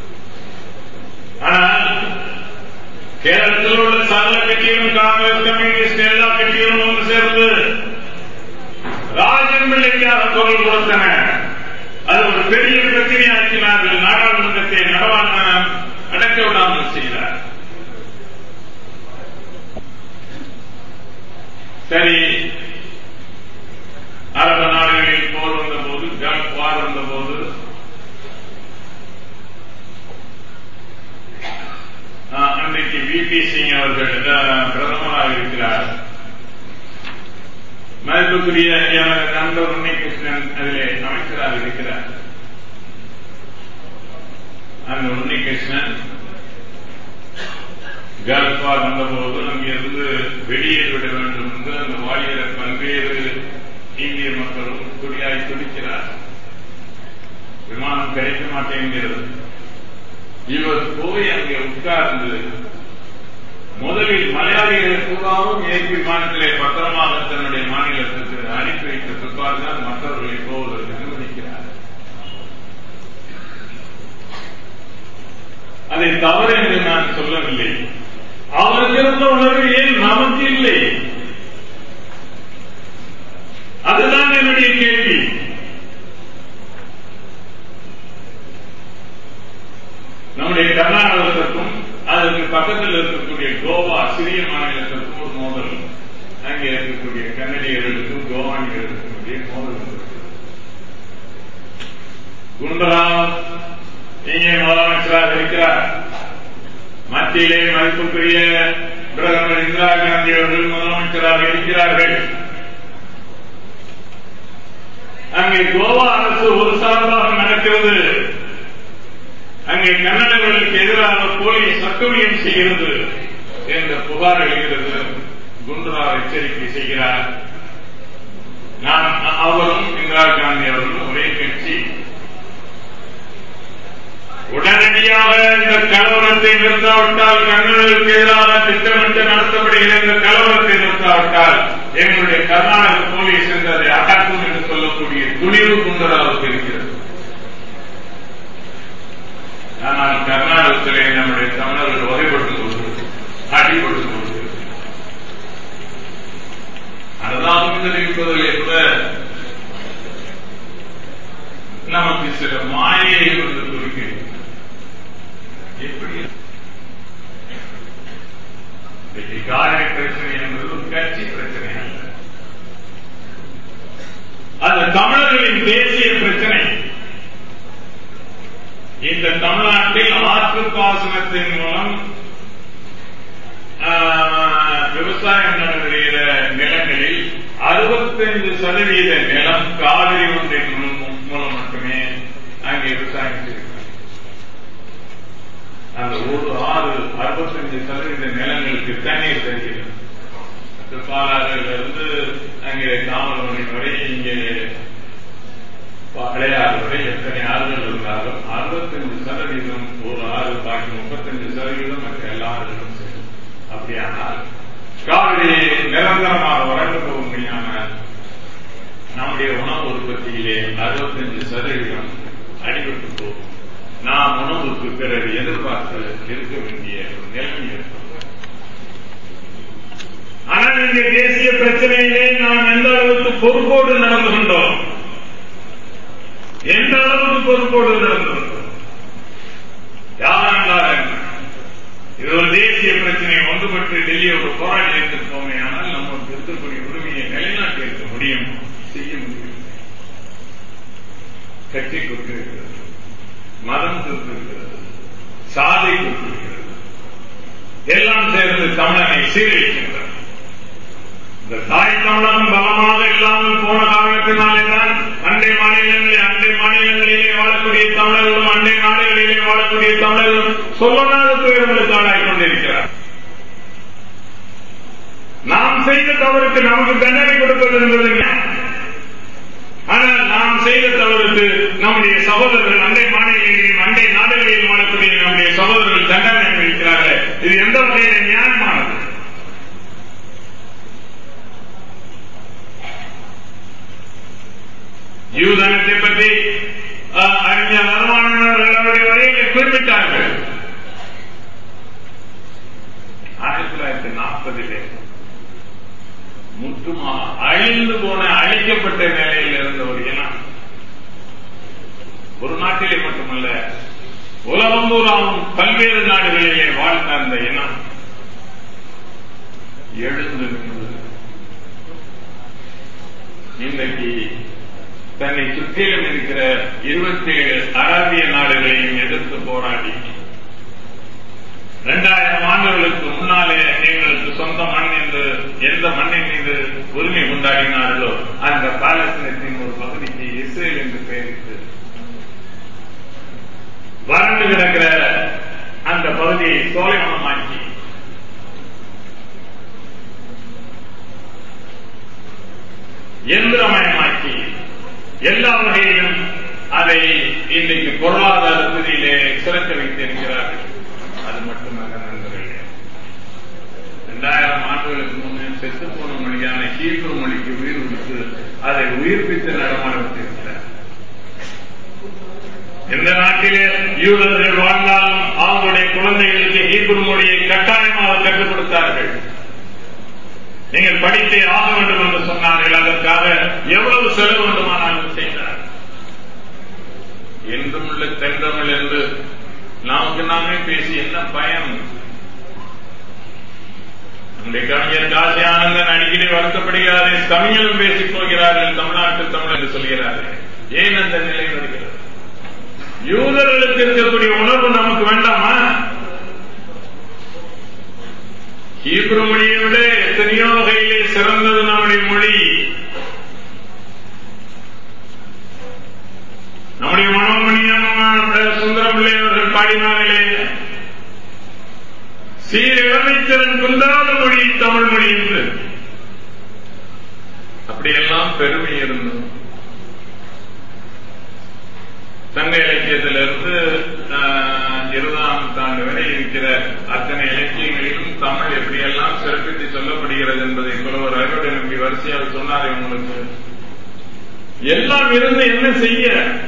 ஆனால் கேரளத்தில் உள்ள சகல கட்சிகளும் காங்கிரஸ் கம்யூனிஸ்ட் எல்லா கட்சிகளும் ஒன்று சேர்ந்து ராஜன் பிள்ளைக்காக குரல் கொடுத்தன அது ஒரு பெரிய பிரச்சனையாக்கினார்கள் நாடாளுமன்றத்தை நடவான அடக்க விடாமல் செய்தார் சரி அரபு நாடுகளில் போர் வந்த போது கல்ஃப் வார் வந்த போது அன்றைக்கு விபி சிங் அவர்கள் பிரதமராக இருக்கிறார் மதிப்புக்குரிய எனது நண்பர் உன்னிகிருஷ்ணன் அதிலே அமைச்சராக இருக்கிறார் அந்த உன்னிகிருஷ்ணன் கல்ஃபா வந்தபோது அங்கிருந்து வெளியேறிவிட வேண்டும் என்று அந்த வாலியர பல்வேறு இந்திய மக்களும் துடியாய் துடிக்கிறார் விமானம் கிடைக்க மாட்டேங்கிறது இவர் போய் அங்கே உட்கார்ந்து முதலில் மலையாளிகள் பூராவும் ஏற்பி விமானத்திலே பத்திரமாக தன்னுடைய மாநிலத்திற்கு அனுப்பி வைத்த பிற்பாடுதான் மற்றவர்களை போவதற்கு அனுமதிக்கிறார் அதை தவறு என்று நான் சொல்லவில்லை அவருக்கு இருந்த உணர்வு ஏன் நமக்கு இல்லை அதுதான் என்னுடைய கேள்வி நம்முடைய கர்நாடகத்திற்கும் அதற்கு பக்கத்தில் இருக்கக்கூடிய கோவா சிறிய மாநிலத்திற்கும் ஒரு மோதல் அங்கே இருக்கக்கூடிய கன்னடியர்களுக்கும் கோவானியர்களுக்கும் இடையே மோதல் இருக்கிறது. குண்டராவ் இங்கே முதலமைச்சராக இருக்கிறார் மத்தியிலே மதிப்புக்குரிய பிரதமர் இந்திரா காந்தி அவர்கள் முதலமைச்சராக இருக்கிறார்கள் அங்கே கோவா அரசு ஒரு சார்பாக நடக்கிறது அங்கே கன்னடர்களுக்கு எதிராக போலீஸ் அட்டூழியம் செய்கிறது என்ற புகார் எழுகிறது குண்டுராவ் எச்சரிக்கை செய்கிறார் நான் அவரும் இந்திரா காந்தி அவர்களும் ஒரே கட்சி உடனடியாக இந்த கலவரத்தை நிறுத்தாவிட்டால் கன்னடர்களுக்கு எதிராக திட்டமிட்டு நடத்தப்படுகிற இந்த கலவரத்தை நிறுத்தாவிட்டால் எங்களுடைய கர்நாடக போலீஸ் என்றதை அடக்கும் என்று சொல்லக்கூடிய துணிவு குண்டராவுக்கு இருக்கிறது ஆனால் கர்நாடகத்திலே நம்முடைய தமிழர்கள் வகைப்பட்டுக் கொள்கிறது அடிபட்டுக் கொள்கிறது அனுதாபம் தெரிவிப்பதிலே கூட நமக்கு சில மாயை வந்து குறிக்கிறது எப்படி இன்றைக்கு காரணி பிரச்சனை என்பது ஒரு கட்சி பிரச்சனை அல்ல அது தமிழர்களின் தேசிய பிரச்சனை இந்த தமிழ்நாட்டில் ஆற்று பாசனத்தின் மூலம் விவசாயம் நடைபெறுகிற நிலங்களில் அறுபத்தைந்து சதவீத நிலம் காவிரி ஒன்றின் மூலம் மட்டுமே அங்கே விவசாயம் செய்கிறார் அந்த ஒரு ஆறு அறுபத்தஞ்சு சதவீத நிலங்களுக்கு தண்ணீர் தருகிறது பாலாறிலிருந்து அங்கே தாமரமணி வரை இங்கே பழையாறு வரை எத்தனை ஆறுகள் இருந்தாலும் அறுபத்தஞ்சு சதவீதம் ஒரு ஆறு பாக்கி முப்பத்தஞ்சு சதவீதம் மற்ற எல்லா ஆறுகளும் சேரும் அப்படியானால் காவிரி நிரந்தரமாக வறண்டு போகும்படியான நம்முடைய உணவு உற்பத்தியிலே அறுபத்தஞ்சு சதவீதம் அடிபட்டு போகும் நாம் உணவுக்கு பிறகு எதிர்பார்த்து இருக்க வேண்டிய ஒரு நிலைமை இருக்கும் ஆனால் இந்த தேசிய பிரச்சனையிலே நாம் எந்த அளவுக்கு பொறுப்போடு நடந்து கொண்டோம் எந்த அளவுக்கு பொறுப்போடு நடந்து கொண்டோம் யாரென்றால் என்ன இது ஒரு தேசிய பிரச்சனை ஒன்றுபட்டு டெல்லியோடு போராடி இருந்திருப்போமே ஆனால் நமக்கு இருக்கக்கூடிய உரிமையை நிலைநாட்டி இருக்க முடியும் செய்ய முடியும் கட்சி கொடுத்திருக்கிறது மதம் கொடுத்திருக்கிறது சாதை கொடுத்திருக்கிறது எல்லாம் சேர்ந்து தமிழனை சீரழிக்கின்றன இந்த தாய் தமிழகம் பலமாக இல்லாமல் போன காரணத்தினாலே தான் அண்டை மாநிலங்களில் அண்டை மாநிலங்களிலே வாழக்கூடிய தமிழர்களும் அண்டை நாடுகளிலே வாழக்கூடிய தமிழர்களும் சொல்லனாத துயரங்களுக்கு ஆளாய் கொண்டிருக்கிறார் நாம் செய்த தவறுக்கு நமக்கு தண்டனை கொடுப்பது என்பது ஆனால் நாம் செய்த தவறுக்கு நம்முடைய சகோதரர்கள் அண்டை மாநிலங்களிலும் அண்டை நாடுகளிலும் வாழக்கூடிய நம்முடைய சகோதரர்கள் தண்டனை அனுபவிக்கிறார்கள் இது எந்த வகையில் நியாயமானது யூதனத்தை பற்றி அறிஞர் வருமானவர்கள் அவருடைய வரையிலே குறிப்பிட்டார்கள் ஆயிரத்தி தொள்ளாயிரத்தி நாற்பதிலே முற்றுமா அழிந்து போன அழிக்கப்பட்ட நிலையில் இருந்த ஒரு இனம் ஒரு நாட்டிலே மட்டுமல்ல உலகம் பூராவும் பல்வேறு நாடுகளிலே வாழ்ந்த அந்த இனம் எழுந்து நின்றது இன்றைக்கு தன்னை சுற்றிலும் இருக்கிற இருபத்தி ஏழு அரபிய நாடுகளையும் எதிர்த்து போராடி இரண்டாயிரம் ஆண்டுகளுக்கு முன்னாலே எங்களுக்கு சொந்த மண் என்று எந்த மண்ணின் மீது உரிமை கொண்டாடினார்களோ அந்த பாலஸ்தீனத்தின் ஒரு பகுதிக்கு இஸ்ரேல் என்று பெயரிட்டு வறண்டு கிடக்கிற அந்த பகுதியை சோலைவனமாக்கி எந்திரமயமாக்கி எல்லா வகையிலும் அதை இன்றைக்கு பொருளாதார ரீதியிலே சிறக்க வைத்திருக்கிறார்கள் அது மட்டுமல்ல நண்பர்களே இரண்டாயிரம் ஆண்டுகளுக்கு முன்னே செத்து போன மொழியான ஹீப்ரு மொழிக்கு உயிர் கொடுத்து அதை உயிர்ப்பித்து நடமாட வைத்திருக்கிறார் எந்த நாட்டிலே யூதர்கள் வாழ்ந்தாலும் அவர்களுடைய குழந்தைகளுக்கு ஹீப்ரு மொழியை கட்டாயமாக கற்றுக் கொடுத்தார்கள் நீங்கள் படித்தே ஆக வேண்டும் என்று சொன்னார்கள் அதற்காக எவ்வளவு செலவு வேண்டுமானாலும் செய்தார் என்றும் உள்ள தென்றமிழ் என்று நமக்கு நாமே பேசி என்ன பயன் நம்முடைய கவிஞர் காசி ஆனந்தன் அடிக்கடி வருத்தப்படுகிறாரே தமிழிலும் பேசிப் போகிறார்கள் தமிழ்நாட்டு தமிழ் என்று சொல்கிறார்கள் ஏன் அந்த நிலை வருகிறது யூதர்களுக்கு இருக்கக்கூடிய உணர்வு நமக்கு வேண்டாமா ஹீப்ரு மொழியை விட எத்தனையோ வகையிலே சிறந்தது நம்முடைய மொழி நம்முடைய மனோமணியம் சுந்தரம் பிள்ளை அவர்கள் பாடினார்களே சீர் இளமைத்திறன் குன்றாத மொழி தமிழ் மொழி என்று அப்படியெல்லாம் பெருமை இருந்தது சங்க இலக்கியத்திலிருந்து இருபதாம் நூற்றாண்டு வரை இருக்கிற அத்தனை இலக்கியங்களிலும் தமிழ் எப்படியெல்லாம் சிறப்பித்து சொல்லப்படுகிறது என்பதை புலவர் அறுவடை நம்பி வரிசையாக சொன்னாரே உங்களுக்கு எல்லாம் இருந்து என்ன செய்ய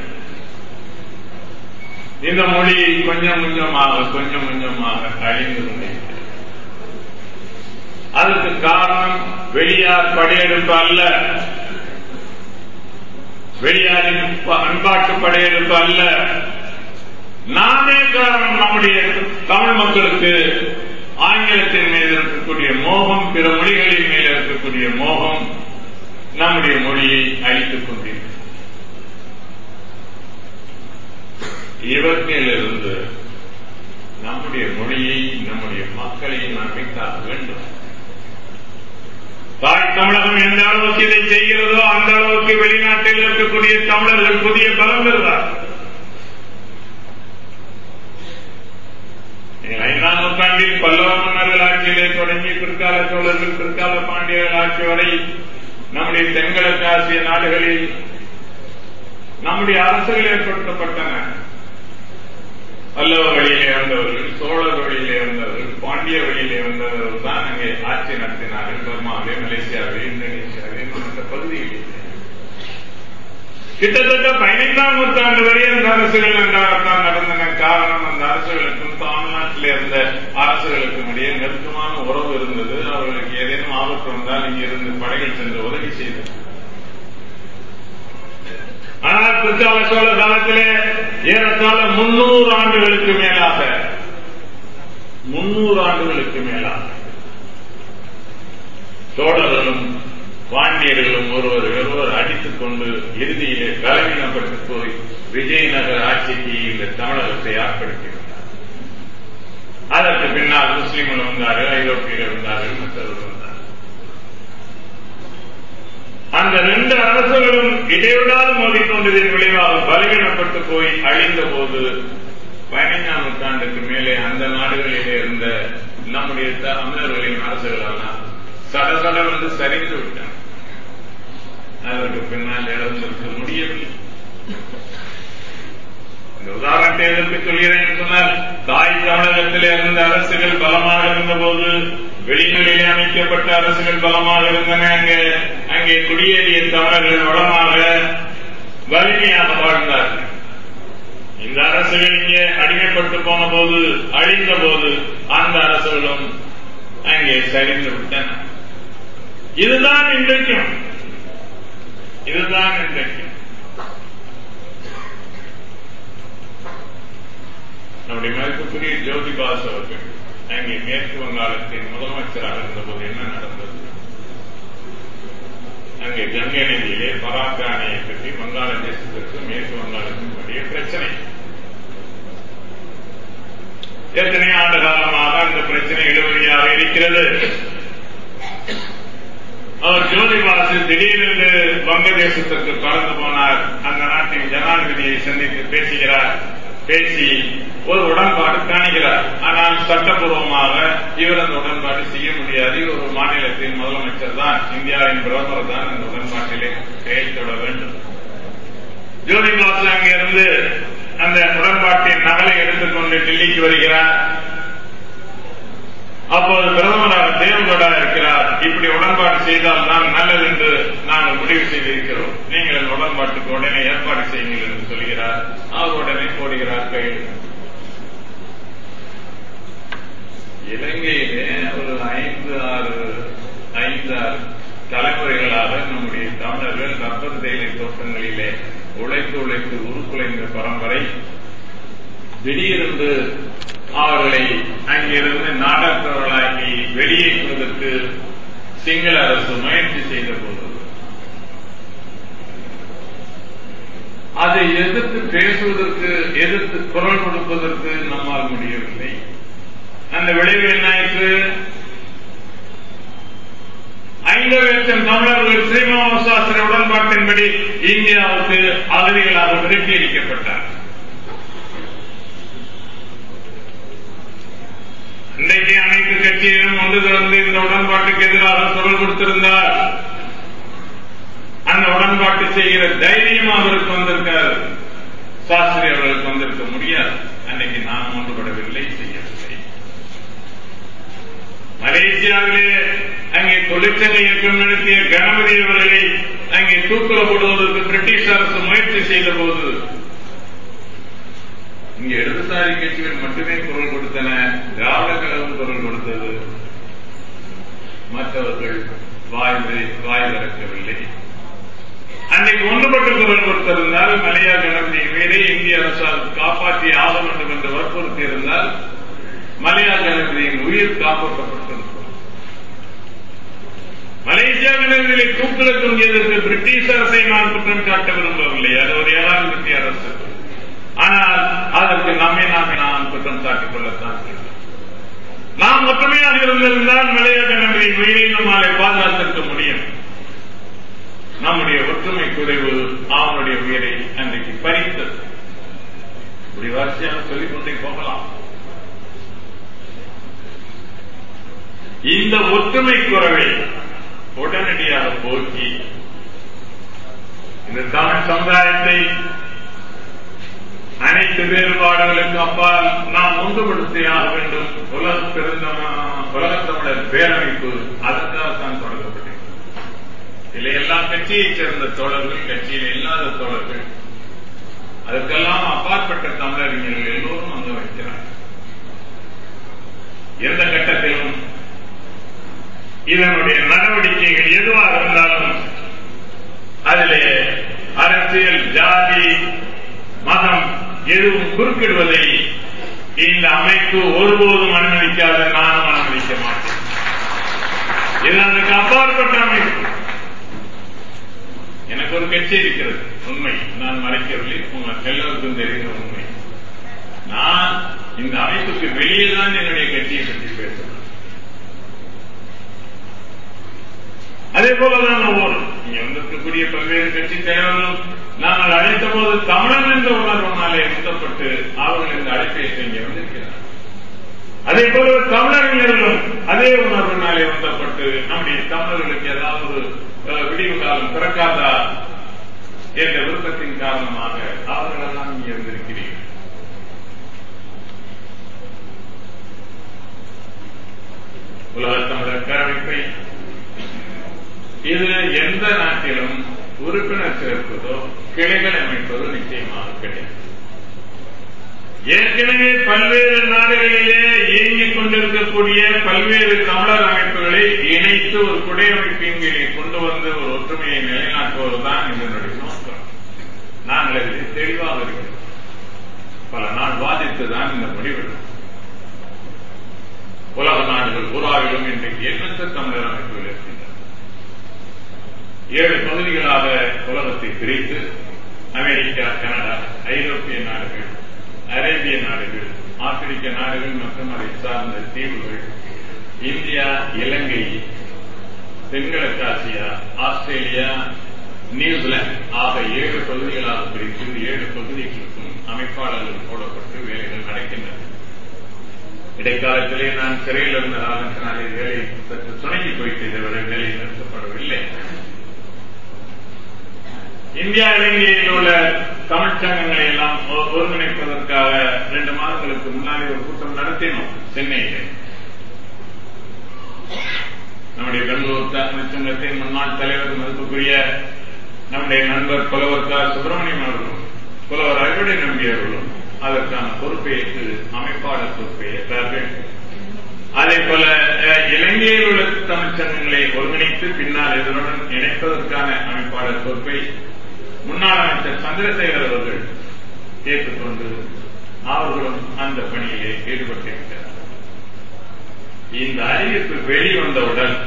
இந்த மொழி கொஞ்சம் கொஞ்சமாக கொஞ்சம் கொஞ்சமாக அழிந்து கொண்டிருக்கிறது அதுக்கு காரணம் வெளியார் படையெடுப்பு அல்ல வெளியாரின் அன்பாட்டு படையெடுப்பு அல்ல நாமே காரணம் நம்முடைய தமிழ் மக்களுக்கு ஆங்கிலத்தின் மீது இருக்கக்கூடிய மோகம் பிற மொழிகளின் மேல் இருக்கக்கூடிய மோகம் நம்முடைய மொழியை அழித்துக் கொண்டிருக்கிறது இவற்றிலிருந்து நம்முடைய மொழியை நம்முடைய மக்களையும் அமைத்தாக வேண்டும் தாய் தமிழகம் எந்த அளவுக்கு இதை செய்கிறதோ அந்த அளவுக்கு வெளிநாட்டில் இருக்கக்கூடிய தமிழர்கள் புதிய பலம் பெறுவார் ஐந்தாம் நூற்றாண்டில் பல்லவ மன்னர்கள் ஆட்சியிலே தொடங்கி பிற்கால சோழர்கள் பிற்கால பாண்டியர்கள் ஆட்சி வரை நம்முடைய தென்கிழக்கு ஆசிய நாடுகளில் நம்முடைய அரசுகள் ஏற்படுத்தப்பட்டன பல்லவ வழியிலே வந்தவர்கள் சோழர் வழியிலே வந்தவர்கள் பாண்டிய வழியிலே வந்தவர்கள் தான் அங்கே ஆட்சி நடத்தினார்கள் பர்மாவிலே மலேசியாவிலே இந்தோனேஷியாவிலே மற்ற பகுதிகளிலே கிட்டத்தட்ட பதினைந்தாம் நூற்றாண்டு வரை அந்த அரசுகள் நன்றாகத்தான் நடந்தன காரணம் அந்த அரசுகளுக்கும் தமிழ்நாட்டில் இருந்த அரசுகளுக்கும் இடையே நெருக்கமான உறவு இருந்தது அவர்களுக்கு ஏதேனும் ஆபத்து வந்தால் இங்கிருந்து படைகள் சென்று உதவி செய்தது ஆனால் பிற்கால சோழ காலத்திலே ஏறத்தாழ முன்னூறு ஆண்டுகளுக்கு மேலாக முன்னூறு ஆண்டுகளுக்கு மேலாக சோழர்களும் பாண்டியர்களும் ஒருவர் ஒருவர் அடித்துக் கொண்டு இறுதியிலே பலவீனப்பட்டு போய் விஜயநகர ஆட்சிக்கு இந்த தமிழகத்தை ஆட்படுத்திவிட்டார் அதற்கு பின்னால் முஸ்லிம்கள் வந்தார்கள் ஐரோப்பியர்கள் வந்தார்கள் மற்றவர்கள் வந்தார்கள் அந்த ரெண்டு அரசுகளும் இடைவிடாது மோதிக்கொண்டதின் விளைவாக பலவீனப்பட்டு போய் அழிந்த போது பதினைஞ்சாம் நூற்றாண்டுக்கு மேலே அந்த நாடுகளிலே இருந்த நம்முடைய தமிழர்களின் அரசுகள் எல்லாம் சடசட வந்து சரிந்து விட்டன அதற்கு பின்னால் இழந்திருக்க முடியவில்லை இந்த உதாரணத்தை எதற்கு சொல்கிறேன் சொன்னால் தாய் தமிழகத்திலே இருந்த அரசுகள் பலமாக இருந்தபோது வெளிகளிலே அமைக்கப்பட்ட அரசுகள் பலமாக இருந்தன அங்கே அங்கே குடியேறிய தமிழர்கள் வளமாக வலிமையாக வாழ்ந்தார்கள் இந்த அரசுகள் இங்கே அடிமைப்பட்டு போன போது அழிந்த போது அந்த அரசுகளும் அங்கே சரிந்து விட்டன இதுதான் இன்றைக்கும் இதுதான் இன்றைக்கும் நம்முடைய மதிப்புக்குரிய ஜோதி பாஸ் அவர்கள் அங்கே மேற்கு வங்காளத்தின் முதலமைச்சராக இருந்தபோது என்ன நடந்தது அங்கே கங்கை நதியிலே பராக்க அணையை பற்றி வங்காளதேசத்திற்கு மேற்கு வங்காளத்தின் பற்றிய பிரச்சனை எத்தனை ஆண்டு காலமாக அந்த பிரச்சனை இழுபறியாக இருக்கிறது அவர் ஜோதிபாசு திடீரென்று வங்கதேசத்திற்கு பறந்து போனார் அந்த நாட்டின் ஜனாதிபதியை சந்தித்து பேசுகிறார் பேசி ஒரு உடன்பாடு காணுகிறார் ஆனால் சட்டப்பூர்வமாக இவர் அந்த உடன்பாடு செய்ய முடியாது ஒரு மாநிலத்தின் முதலமைச்சர் தான் இந்தியாவின் பிரதமர் தான் அந்த உடன்பாட்டிலே கையெழுத்திட வேண்டும் ஜோதி பாசு அங்கிருந்து அந்த உடன்பாட்டின் நகலை எடுத்துக்கொண்டு டெல்லிக்கு வருகிறார் அப்போது பிரதமராக தேவகோடா இருக்கிறார் இப்படி உடன்பாடு செய்தால் தான் நல்லது என்று நாங்கள் முடிவு செய்திருக்கிறோம் நீங்கள் அந்த உடன்பாட்டுக்கு உடனே ஏற்பாடு செய்யுங்கள் என்று சொல்கிறார் அவர் உடனே போடுகிறார் கையில் இலங்கையிலே ஒரு ஐந்து ஆறு ஐந்து ஆறு தலைமுறைகளாக நம்முடைய தமிழர்கள் ரப்பர் தேயிலை தோட்டங்களிலே உழைத்து உழைத்து உருக்குலைந்த பரம்பரை திடீரென்று அவர்களை அங்கிருந்து நாடற்றவர்களாக்கி வெளியேற்றுவதற்கு சிங்கள அரசு முயற்சி செய்த போது அதை எதிர்த்து பேசுவதற்கு எதிர்த்து குரல் கொடுப்பதற்கு நம்மால் முடியவில்லை அந்த விளைவு என்ன ஆயிற்று ஐந்து லட்சம் தமிழர்கள் ஸ்ரீமாவ சாஸ்திர உடன்பாட்டின்படி இந்தியாவுக்கு அகதிகளாக விரட்டி அளிக்கப்பட்டார் இன்றைக்கு அனைத்து கட்சியிலும் ஒன்று திறந்து இந்த உடன்பாட்டுக்கு எதிராக குரல் கொடுத்திருந்தார் அந்த உடன்பாட்டு செய்கிற தைரியம் அவருக்கு வந்திருக்காரு சாஸ்திரி அவர்களுக்கு வந்திருக்க முடியாது அன்னைக்கு நாம் ஒன்றுபடவில்லை செய்யவில்லை மலேசியாவிலே அங்கே தொழிற்சங்க இயக்கம் நடத்திய கணபதி அவர்களை அங்கே தூக்கில போடுவதற்கு பிரிட்டிஷ் அரசு முயற்சி செய்த போது இங்க இடதுசாரி கட்சிகள் மட்டுமே குரல் கொடுத்தன திராவிட கழகம் குரல் கொடுத்தது மற்றவர்கள் வாய் வாய் திறக்கவில்லை அன்னைக்கு ஒன்றுபட்டு குரல் கொடுத்திருந்தால் மலையா கணபதி மீறி இந்திய அரசால் காப்பாற்றி ஆக வேண்டும் என்று வற்புறுத்தி இருந்தால் மலையா கணபதியின் உயிர் காப்பாற்றப்பட்டிருக்கும் மலேசியா கணபதியை தூக்கில தொங்கியதற்கு பிரிட்டிஷ் அரசை நான் குற்றம் சாட்ட விரும்பவில்லை அது ஒரு ஏகாதிபத்திய அரசு ஆனால் அதற்கு நம்மை நாமே நாம் குற்றம் சாட்டிக் கொள்ளத்தான் நாம் ஒற்றுமையாக இருந்திருந்தால் மலையா கணபதியின் உயிரை நம்மாலே பாதுகாத்திருக்க முடியும் நம்முடைய ஒற்றுமை குறைவு அவனுடைய உயிரை அன்றைக்கு பறித்தது இப்படி வரிசையாக சொல்லிக் கொண்டே போகலாம் இந்த ஒற்றுமை குறைவை உடனடியாக போக்கி இந்த தமிழ் சமுதாயத்தை அனைத்து வேறுபாடுகளுக்கு அப்பால் நாம் ஒன்றுபடுத்தியாக வேண்டும் உலக பிறந்த உலகத் தமிழர் பேரமைப்பு அதற்காகத்தான் தொடங்கப்பட்டது இதில் எல்லா கட்சியைச் சேர்ந்த தோழர்கள் கட்சியில் இல்லாத தோழர்கள் அதற்கெல்லாம் அப்பாற்பட்ட தமிழறிஞர்கள் எல்லோரும் அங்கு வைக்கிறார் எந்த கட்டத்திலும் இதனுடைய நடவடிக்கைகள் எதுவாக இருந்தாலும் அதிலே அரசியல் ஜாதி மதம் எதுவும் குறுக்கிடுவதை இந்த அமைப்பு ஒருபோதும் அனுமதிக்காத நானும் அனுமதிக்க மாட்டேன் இது அதற்கு அப்பாற்பட்ட அமைப்பு எனக்கு ஒரு கட்சி இருக்கிறது உண்மை நான் மறைக்கவில்லை உங்களுக்கு எல்லோருக்கும் தெரிந்த உண்மை நான் இந்த அமைப்புக்கு வெளியே தான் என்னுடைய கட்சியை பற்றி பேசுறேன் அதே போலதான் ஒவ்வொரு இங்க வந்திருக்கக்கூடிய பல்வேறு கட்சி தலைவர்களும் நாங்கள் அழைத்த போது தமிழன் என்ற உணர்வுனாலே உந்தப்பட்டு அவர்கள் இந்த அழைப்பை இங்கே வந்திருக்கிறார் அதே போல தமிழறிஞர்களும் அதே உணர்வினாலே உந்தப்பட்டு நம்முடைய தமிழர்களுக்கு ஏதாவது ஒரு விடிவு காலம் பிறக்காதா என்ற விருப்பத்தின் காரணமாக அவர்களெல்லாம் இங்கே இருந்திருக்கிறீர்கள் உலக தமிழர் பேரமைப்பை இது எந்த நாட்டிலும் உறுப்பினர் சேர்ப்பதோ கிளைகள் அமைப்பதோ நிச்சயமாக கிடையாது ஏற்கனவே பல்வேறு நாடுகளிலே இயங்கிக் கொண்டிருக்கக்கூடிய பல்வேறு தமிழர் அமைப்புகளை இணைத்து ஒரு குடையமைப்பின் கீழே கொண்டு வந்து ஒரு ஒற்றுமையை நிலைநாட்டுவதுதான் இதனுடைய நோக்கம் நாங்கள் அதில் தெளிவாக இருக்கிறோம் பல நாள் வாதித்துதான் இந்த முடிவெடுக்கும் உலக நாடுகள் பூராவிலும் இன்றைக்கு எண்ணற்ற தமிழர் அமைப்புகள் இருக்கின்றன ஏழு பகுதிகளாக உலகத்தை பிரித்து அமெரிக்கா கனடா ஐரோப்பிய நாடுகள் அரேபிய நாடுகள் ஆப்பிரிக்க நாடுகள் மற்றும் அதை சார்ந்த தீவுகள் இந்தியா இலங்கை தென்கிழக்காசியா ஆஸ்திரேலியா நியூசிலாந்து ஆக ஏழு பகுதிகளாக பிரித்து ஏழு பகுதிகளுக்கும் அமைப்பாளர்கள் போடப்பட்டு வேலைகள் நடக்கின்றன இடைக்காலத்திலே நான் சிறையில் இருந்த காலத்தினாலே வேலை சற்று துணைக்கு போயிட்டு இதுவரை வேலை நிறுத்தப்படவில்லை இந்தியா இலங்கையில் உள்ள தமிழ்ச் சங்கங்களை எல்லாம் ஒருங்கிணைப்பதற்காக இரண்டு மாதங்களுக்கு முன்னாலே ஒரு கூட்டம் நடத்தினோம் சென்னையில் நம்முடைய பெங்களூர் தமிழ் சங்கத்தின் முன்னாள் தலைவர் மதிப்புக்குரிய நம்முடைய நண்பர் புலவர் க சுப்பிரமணியம் அவர்களும் புலவர் அறுவடை நம்பி அவர்களும் அதற்கான பொறுப்பேற்று அமைப்பாளர் பொறுப்பை ஏற்றார்கள் அதே போல இலங்கையில் உள்ள தமிழ் சங்கங்களை ஒருங்கிணைத்து பின்னால் இதனுடன் இணைப்பதற்கான அமைப்பாளர் பொறுப்பை முன்னாள் அமைச்சர் சந்திரசேகர் அவர்கள் ஏற்றுக்கொண்டு அவர்களும் அந்த பணியிலே ஈடுபட்டிருக்கிறார் இந்த அறிவிப்பு வெளிவந்தவுடன்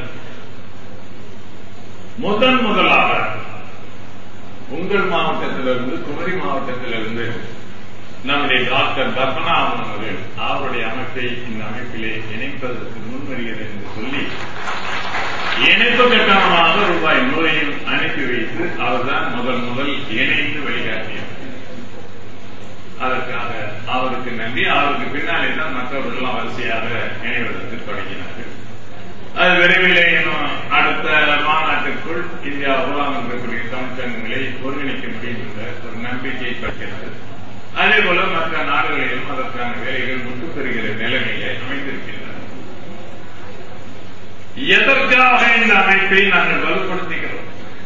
முதன் முதலாக உங்கள் மாவட்டத்திலிருந்து குமரி மாவட்டத்திலிருந்து நம்முடைய டாக்டர் பத்மநாபன் அவர்கள் அவருடைய அமைப்பை இந்த அமைப்பிலே இணைப்பதற்கு முன்வருகிறது என்று சொல்லி இணைப்பு கட்டணமாக ரூபாய் நூறையும் அனுப்பி வைத்து அவர்தான் முதல் முதல் இணைந்து வழிகாட்டியவர் அதற்காக அவருக்கு நன்றி அவருக்கு பின்னாலே தான் மற்றவர்கள் வரிசையாக இணைவதற்கு தொடங்கினார்கள் அது விரைவிலே இன்னும் அடுத்த மாநாட்டிற்குள் இந்தியா உலாம் இருக்கக்கூடிய தமிழ்ச்சங்கங்களை ஒருங்கிணைக்க முடியும் என்ற ஒரு நம்பிக்கை பெற்கிறது அதே போல மற்ற நாடுகளிலும் அதற்கான வேலைகள் முற்று பெறுகிற நிலைமையை அமைந்திருக்கின்றன எதற்காக இந்த அமைப்பை நாங்கள் வலுப்படுத்துகிறோம்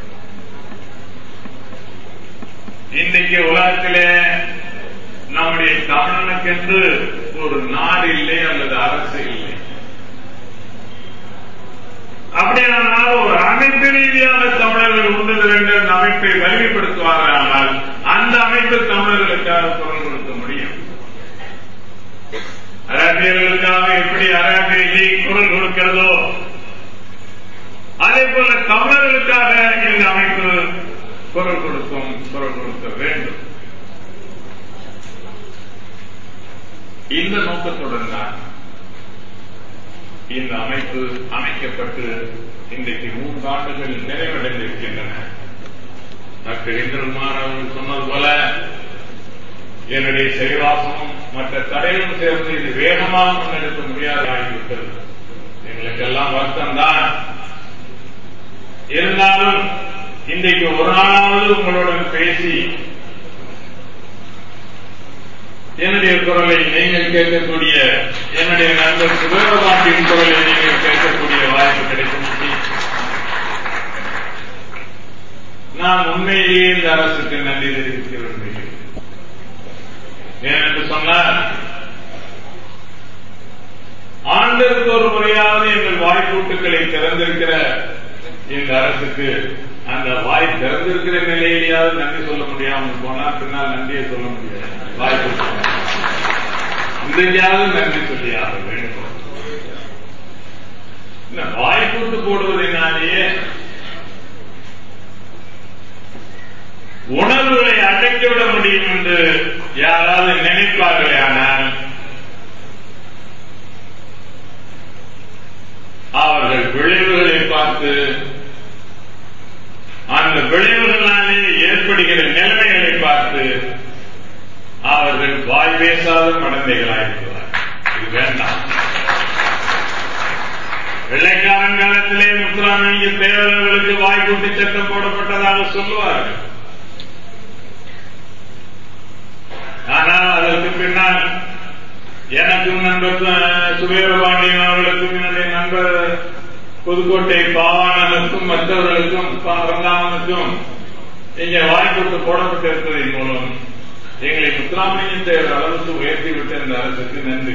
இன்றைக்கு உலகத்திலே நம்முடைய தமிழனுக்கென்று ஒரு நாடு இல்லை அல்லது அரசு இல்லை அப்படியானால் ஒரு அமைப்பு ரீதியாக தமிழர்கள் ஒன்று திரண்டு அந்த அமைப்பை வலிமைப்படுத்துவார்கள் ஆனால் அந்த அமைப்பு தமிழர்களுக்காக குரல் கொடுக்க முடியும் அரபியர்களுக்காக எப்படி அரபிய லீக் குரல் கொடுக்கிறதோ அதே போல தமிழர்களுக்காக இந்த அமைப்பு குரல் கொடுக்கும் குரல் கொடுக்க வேண்டும் இந்த நோக்கத்துடன் தான் இந்த அமைப்பு அமைக்கப்பட்டு இன்றைக்கு மூன்று ஆண்டுகள் நிறைவடைந்திருக்கின்றன டாக்டர் இந்திரகுமார் அவர்கள் சொன்னது போல என்னுடைய செயல்வாசமும் மற்ற தடைகளும் சேர்ந்து இது வேகமாக முன்னெடுக்க முடியாத ஆகிவிட்டது எங்களுக்கெல்லாம் வருத்தம் தான் இருந்தாலும் இன்றைக்கு ஒரு நாளாவது உங்களுடன் பேசி என்னுடைய குரலை நீங்கள் கேட்கக்கூடிய என்னுடைய நண்பர் சுபேரபாண்டியின் குரலை நீங்கள் கேட்கக்கூடிய வாய்ப்பு கிடைக்கும் நான் உண்மையிலேயே இந்த அரசுக்கு நன்றி தெரிவிக்க விரும்புகிறேன் ஏனென்று சொன்னால் ஆண்டிற்கு ஒரு முறையாவது எங்கள் வாய்ப்பூட்டுக்களை திறந்திருக்கிற இந்த அரசுக்கு அந்த வாய் திறந்திருக்கிற நிலையிலேயாவது நன்றி சொல்ல முடியாமல் போனால் பின்னால் நன்றியை சொல்ல முடியாது வாய்ப்பு இன்றையாவது நன்றி சொல்லியாக வேண்டும் இந்த வாய்ப்பூட்டு போடுவதனாலேயே உணர்வுகளை அடக்கிவிட முடியும் என்று யாராவது நினைப்பார்களே ஆனால் அவர்கள் விளைவுகளை பார்த்து அந்த விளைவுகளாலே ஏற்படுகிற நிலைமைகளை பார்த்து அவர்கள் வாய் பேசாத மடந்தைகளாயிருக்கிறார் இது வேண்டாம் வெள்ளைக்காரன் காலத்திலே முத்துராமலிங்க தேவர்களுக்கு வாய்க்கூட்டி சட்டம் போடப்பட்டதாக சொல்லுவார்கள் ஆனால் அதற்கு பின்னால் எனக்கும் நண்பர் சுபேரபாண்டியன் அவர்களுக்கும் என்னுடைய நண்பர் புதுக்கோட்டை பாவாணனுக்கும் மற்றவர்களுக்கும் ரந்தாமனுக்கும் இங்கே வாய்ப்புட்டு போடப்பட்டிருப்பதன் மூலம் எங்களை முத்துராமலிங்க தேவர் அளவுக்கு உயர்த்திவிட்ட இந்த அரசுக்கு நன்றி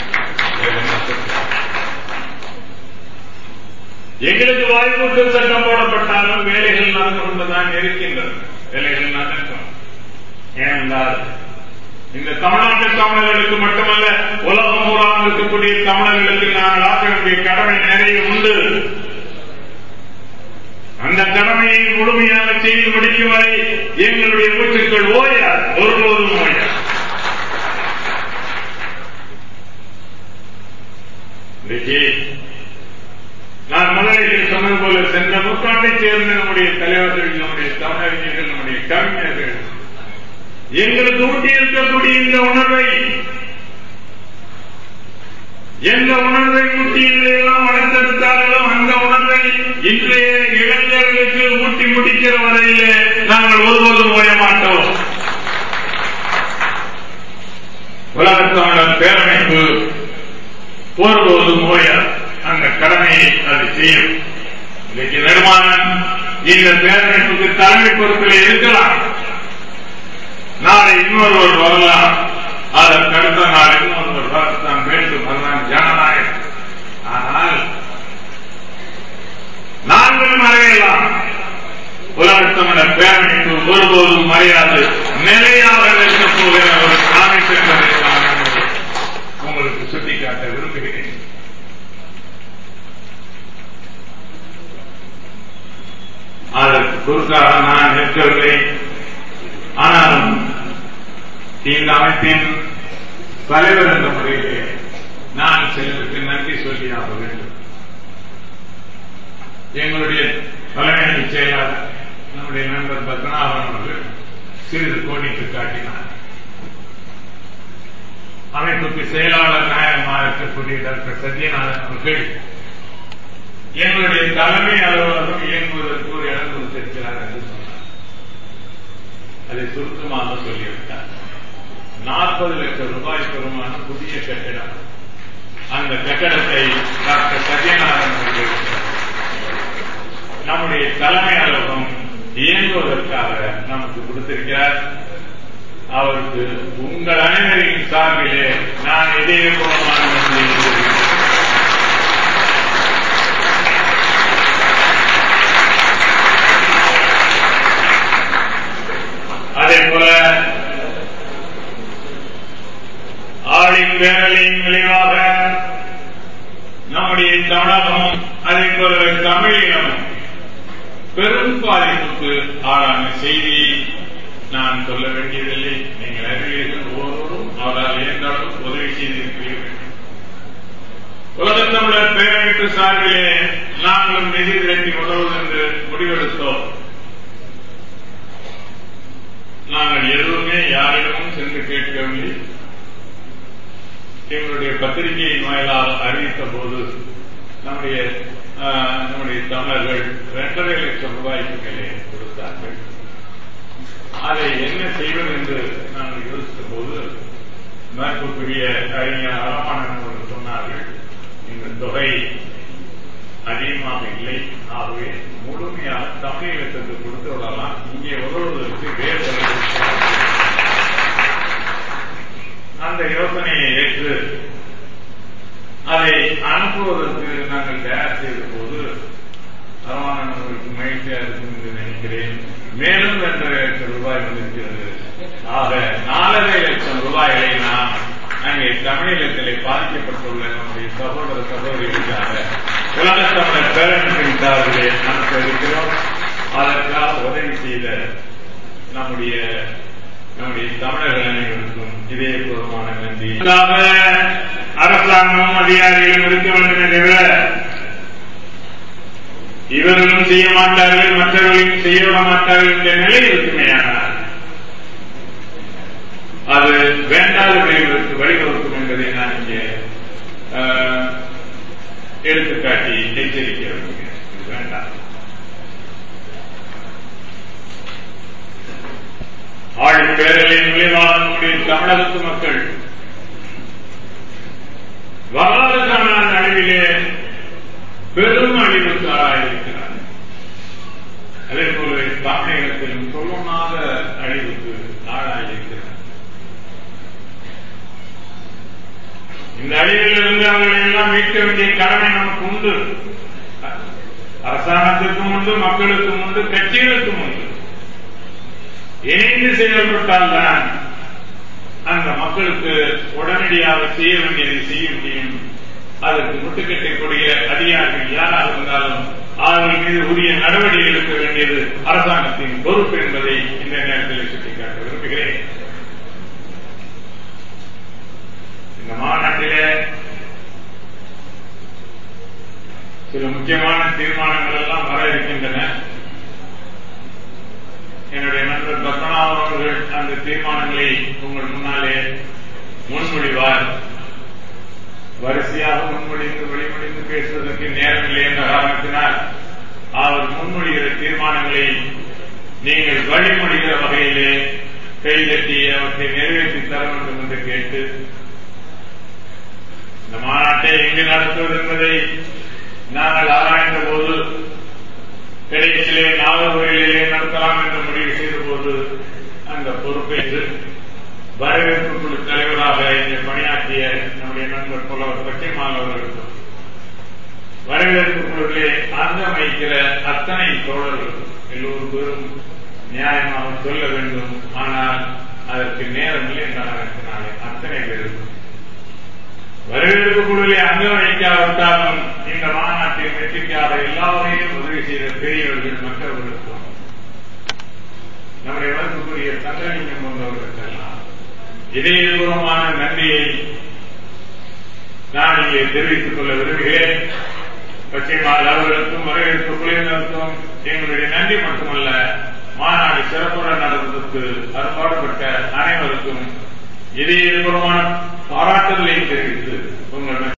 எங்களுக்கு வாய்ப்பூட்டு சட்டம் போடப்பட்டாலும் வேலைகள் நடந்து கொண்டுதான் இருக்கின்றன வேலைகள் நடக்கும் ஏனென்றால் இந்த தமிழ்நாட்டு தமிழர்களுக்கு மட்டுமல்ல உலகம் பூராம் இருக்கக்கூடிய தமிழர்களுக்கு நாங்கள் ஆற்ற வேண்டிய கடமை நிறைய உண்டு அந்த கடமையை முழுமையாக செய்து முடிக்கும் வரை எங்களுடைய மூச்சுக்கள் ஓயாது ஒருபோதும் ஓயாது இன்றைக்கு நான் முதலில் சொன்னது போல சென்ற நூற்றாண்டைச் சேர்ந்த நம்முடைய தலைவர்கள் நம்முடைய தமிழறிஞர்கள் நம்முடைய கவிஞர்கள் எங்களுக்கு ஊட்டி இருக்கக்கூடிய இந்த உணர்வை எந்த உணர்வை ஊட்டி எங்களை எல்லாம் வளர்த்தெடுத்தார்களோ அந்த உணர்வை இன்றைய இளைஞர்களுக்கு ஊட்டி முடிக்கிற வரையிலே நாங்கள் ஒருபோதும் ஓய மாட்டோம் உலகத்தமிழர் பேரமைப்பு ஒருபோதும் ஓய அந்த கடமையை அது செய்யும் இன்னைக்கு நிர்மாணம் இந்த பேரமைப்புக்கு தலைமை பொறுப்பில் இருக்கலாம் நாளை இன்னொருவர் வரலாம் அதற்கு அடுத்த நாள் இன்னொருவர் வரத்தான் வேண்டும் அதுதான் ஜனநாயகம் ஆனால் நாங்கள் மறையலாம் உலகத்தமிழர் பேரமைப்பு ஒருபோதும் மறையாது நிலையாக நிற்கப் போகிற ஒரு அமைப்பு என்பதை குறுக்காக நான் நிற்கவில்லை ஆனாலும் இந்த அமைப்பின் தலைவர் என்ற முறையிலே நான் சிலருக்கு நன்றி சொல்லியாக வேண்டும் எங்களுடைய தலைமை செயலாளர் நம்முடைய நண்பர் பத்மநாபன் அவர்கள் சிறிது கோடிட்டு காட்டினார் அமைப்புக்கு செயலாளர் நாயகமாக இருக்கக்கூடிய டாக்டர் சத்யநாதன் அவர்கள் எங்களுடைய தலைமை அலுவலகம் இயங்குவதற்கு ஒரு இடம் கொடுத்திருக்கிறார் என்று சொன்னார் அதை சுருக்கமாக சொல்லிவிட்டார் நாற்பது லட்சம் ரூபாய் பெருமான புதிய கட்டிடம் அந்த கட்டடத்தை டாக்டர் சத்யநாதன் அவர்கள் நம்முடைய தலைமை அலுவலகம் இயங்குவதற்காக நமக்கு கொடுத்திருக்கிறார் அவருக்கு உங்கள் அனைவரின் சார்பிலே நான் இதயபூர்வமான நன்றியை தெரிவிக்கிறேன் அதே போல ஆளின் பேரலின் விளைவாக நம்முடைய தமிழகமும் அதே போல தமிழினம் பெரும் பாதிப்புக்கு ஆளான செய்தியை நான் சொல்ல வேண்டியதில்லை நீங்கள் அறிவீர்கள் ஒவ்வொருவரும் அவரால் எந்த அளவுக்கு உதவி செய்திருக்கிறீர்கள் உலகத் தமிழர் பேரமைப்பு சார்பிலே நாங்களும் நிதி திரட்டி உதவுவது என்று முடிவெடுத்தோம் நாங்கள் எதுவுமே யாரிடமும் சென்று கேட்கவில்லை எங்களுடைய பத்திரிகையின் வாயிலாக அறிவித்த போது நம்முடைய நம்முடைய தமிழர்கள் இரண்டரை லட்சம் ரூபாய்க்கு மேலே கொடுத்தார்கள் அதை என்ன செய்வது என்று நாங்கள் யோசித்த போது மதிப்புக்குரிய அறிஞர் அலமானவர்கள் சொன்னார்கள் இந்த தொகை அதிகமாக இல்லை ஆகவே முழுமையாக தமிழகத்துக்கு கொடுத்து விடலாம் இங்கே உதவுவதற்கு வேறு அந்த யோசனையை ஏற்று அதை அனுப்புவதற்கு நாங்கள் தயார் செய்த போது அரவானவர்களுக்கு மகிழ்ச்சியாக இருக்கும் என்று நினைக்கிறேன் மேலும் இரண்டரை லட்சம் ரூபாய் வந்திருக்கிறது ஆக நாலரை லட்சம் ரூபாய்களை நாம் அங்கே தமிழகத்திலே பாதிக்கப்பட்டுள்ள நம்முடைய சகோதர சகோதரிகளுக்காக உலக தமிழர் பேரமைப்பின் சார்பிலே நமக்கு இருக்கிறோம் அதற்காக உதவி செய்த நம்முடைய நம்முடைய தமிழர்கள் அனைவருக்கும் இதயபூர்வமான நன்றி அரசாங்கமும் அதிகாரிகளும் இருக்க வேண்டுமே தவிர இவர்களும் செய்ய மாட்டார்கள் மற்றவர்களையும் செய்ய விட மாட்டார்கள் என்ற நிலை இருக்குமே ஆனால் அது வேண்டாத விளைவுகளுக்கு வழிவகுக்கும் என்பதை நான் இங்கே எடுத்துக்காட்டி எச்சரிக்கை விரும்புகிறேன் இது வேண்டாம் ஆழி பேரலின் விளைவாக நம்முடைய தமிழகத்து மக்கள் வரலாறு காணாத அழிவிலே பெரும் அழிவுக்கு ஆளாயிருக்கிறார் அதே போல தமிழகத்திலும் சொல்லனாத அழிவுக்கு ஆளாயிருக்கிறார் இந்த அழிவிலிருந்து அவர்களை எல்லாம் மீட்க வேண்டிய கடமை நமக்கு உண்டு அரசாங்கத்திற்கும் உண்டு மக்களுக்கும் உண்டு கட்சிகளுக்கும் உண்டு இணைந்து செயல்பட்டால்தான் அந்த மக்களுக்கு உடனடியாக செய்ய வேண்டியதை செய்ய முடியும் அதற்கு முட்டுக்கட்டை கொடுக்கிற அதிகாரிகள் யாராக இருந்தாலும் அவர்கள் மீது உரிய நடவடிக்கை எடுக்க வேண்டியது அரசாங்கத்தின் பொறுப்பு என்பதை இந்த நேரத்தில் சுட்டிக்காட்ட விரும்புகிறேன் இந்த மாநாட்டிலே சில முக்கியமான தீர்மானங்கள் எல்லாம் வர இருக்கின்றன என்னுடைய நண்பர் பத்மநாபன் அவர்கள் அந்த தீர்மானங்களை உங்கள் முன்னாலே முன்மொழிவார் வரிசையாக முன்மொழிந்து வெளிமொழிந்து பேசுவதற்கு நேரமில்லை என்ற காரணத்தினால் அவர் முன்மொழிகிற தீர்மானங்களை நீங்கள் வழிமொழிகிற வகையிலே கைதட்டி அவற்றை நிறைவேற்றி தர வேண்டும் என்று கேட்டு இந்த மாநாட்டை எங்கு நடத்துவது என்பதை நாங்கள் ஆராய்ந்த போது கடைசியிலே நாகர்கோயிலே நடத்தலாம் என்று முடிவு செய்த போது அந்த பொறுப்பேற்று வரவேற்பு குழு தலைவராக இங்கே பணியாற்றிய நம்முடைய நண்பர் புலவர் பச்சைமால் அவர்களுக்கும் வரவேற்பு குழுவிலே அங்கம் வகிக்கிற அத்தனை தோழர்கள் எல்லோரும் பேரும் நியாயமாக சொல்ல வேண்டும் ஆனால் அதற்கு நேரம் இல்லை என்ற காரணத்தினாலே அத்தனை பேருக்கும் வரவேற்பு குழுவிலே அங்கம் வகிக்காவிட்டாலும் இந்த மாநாட்டின் வெற்றிக்காக எல்லா வகையிலும் உதவி செய்த பெரியவர்கள் மற்றவர்களுக்கும் இருக்கக்கூடிய சந்திரலிங்கம் போன்றவர்களுக்கெல்லாம் இதயபூர்வமான நன்றியை நான் இங்கே தெரிவித்துக் கொள்ள விரும்புகிறேன் பச்சைமால் அவர்களுக்கும் வரவேற்பு குழுவினருக்கும் எங்களுடைய நன்றி மட்டுமல்ல மாநாடு சிறப்புடன் நடந்ததற்கு அறுபாடுபட்ட அனைவருக்கும் இதயபூர்வமான பாராட்டுதலை தெரிவித்து உங்கள்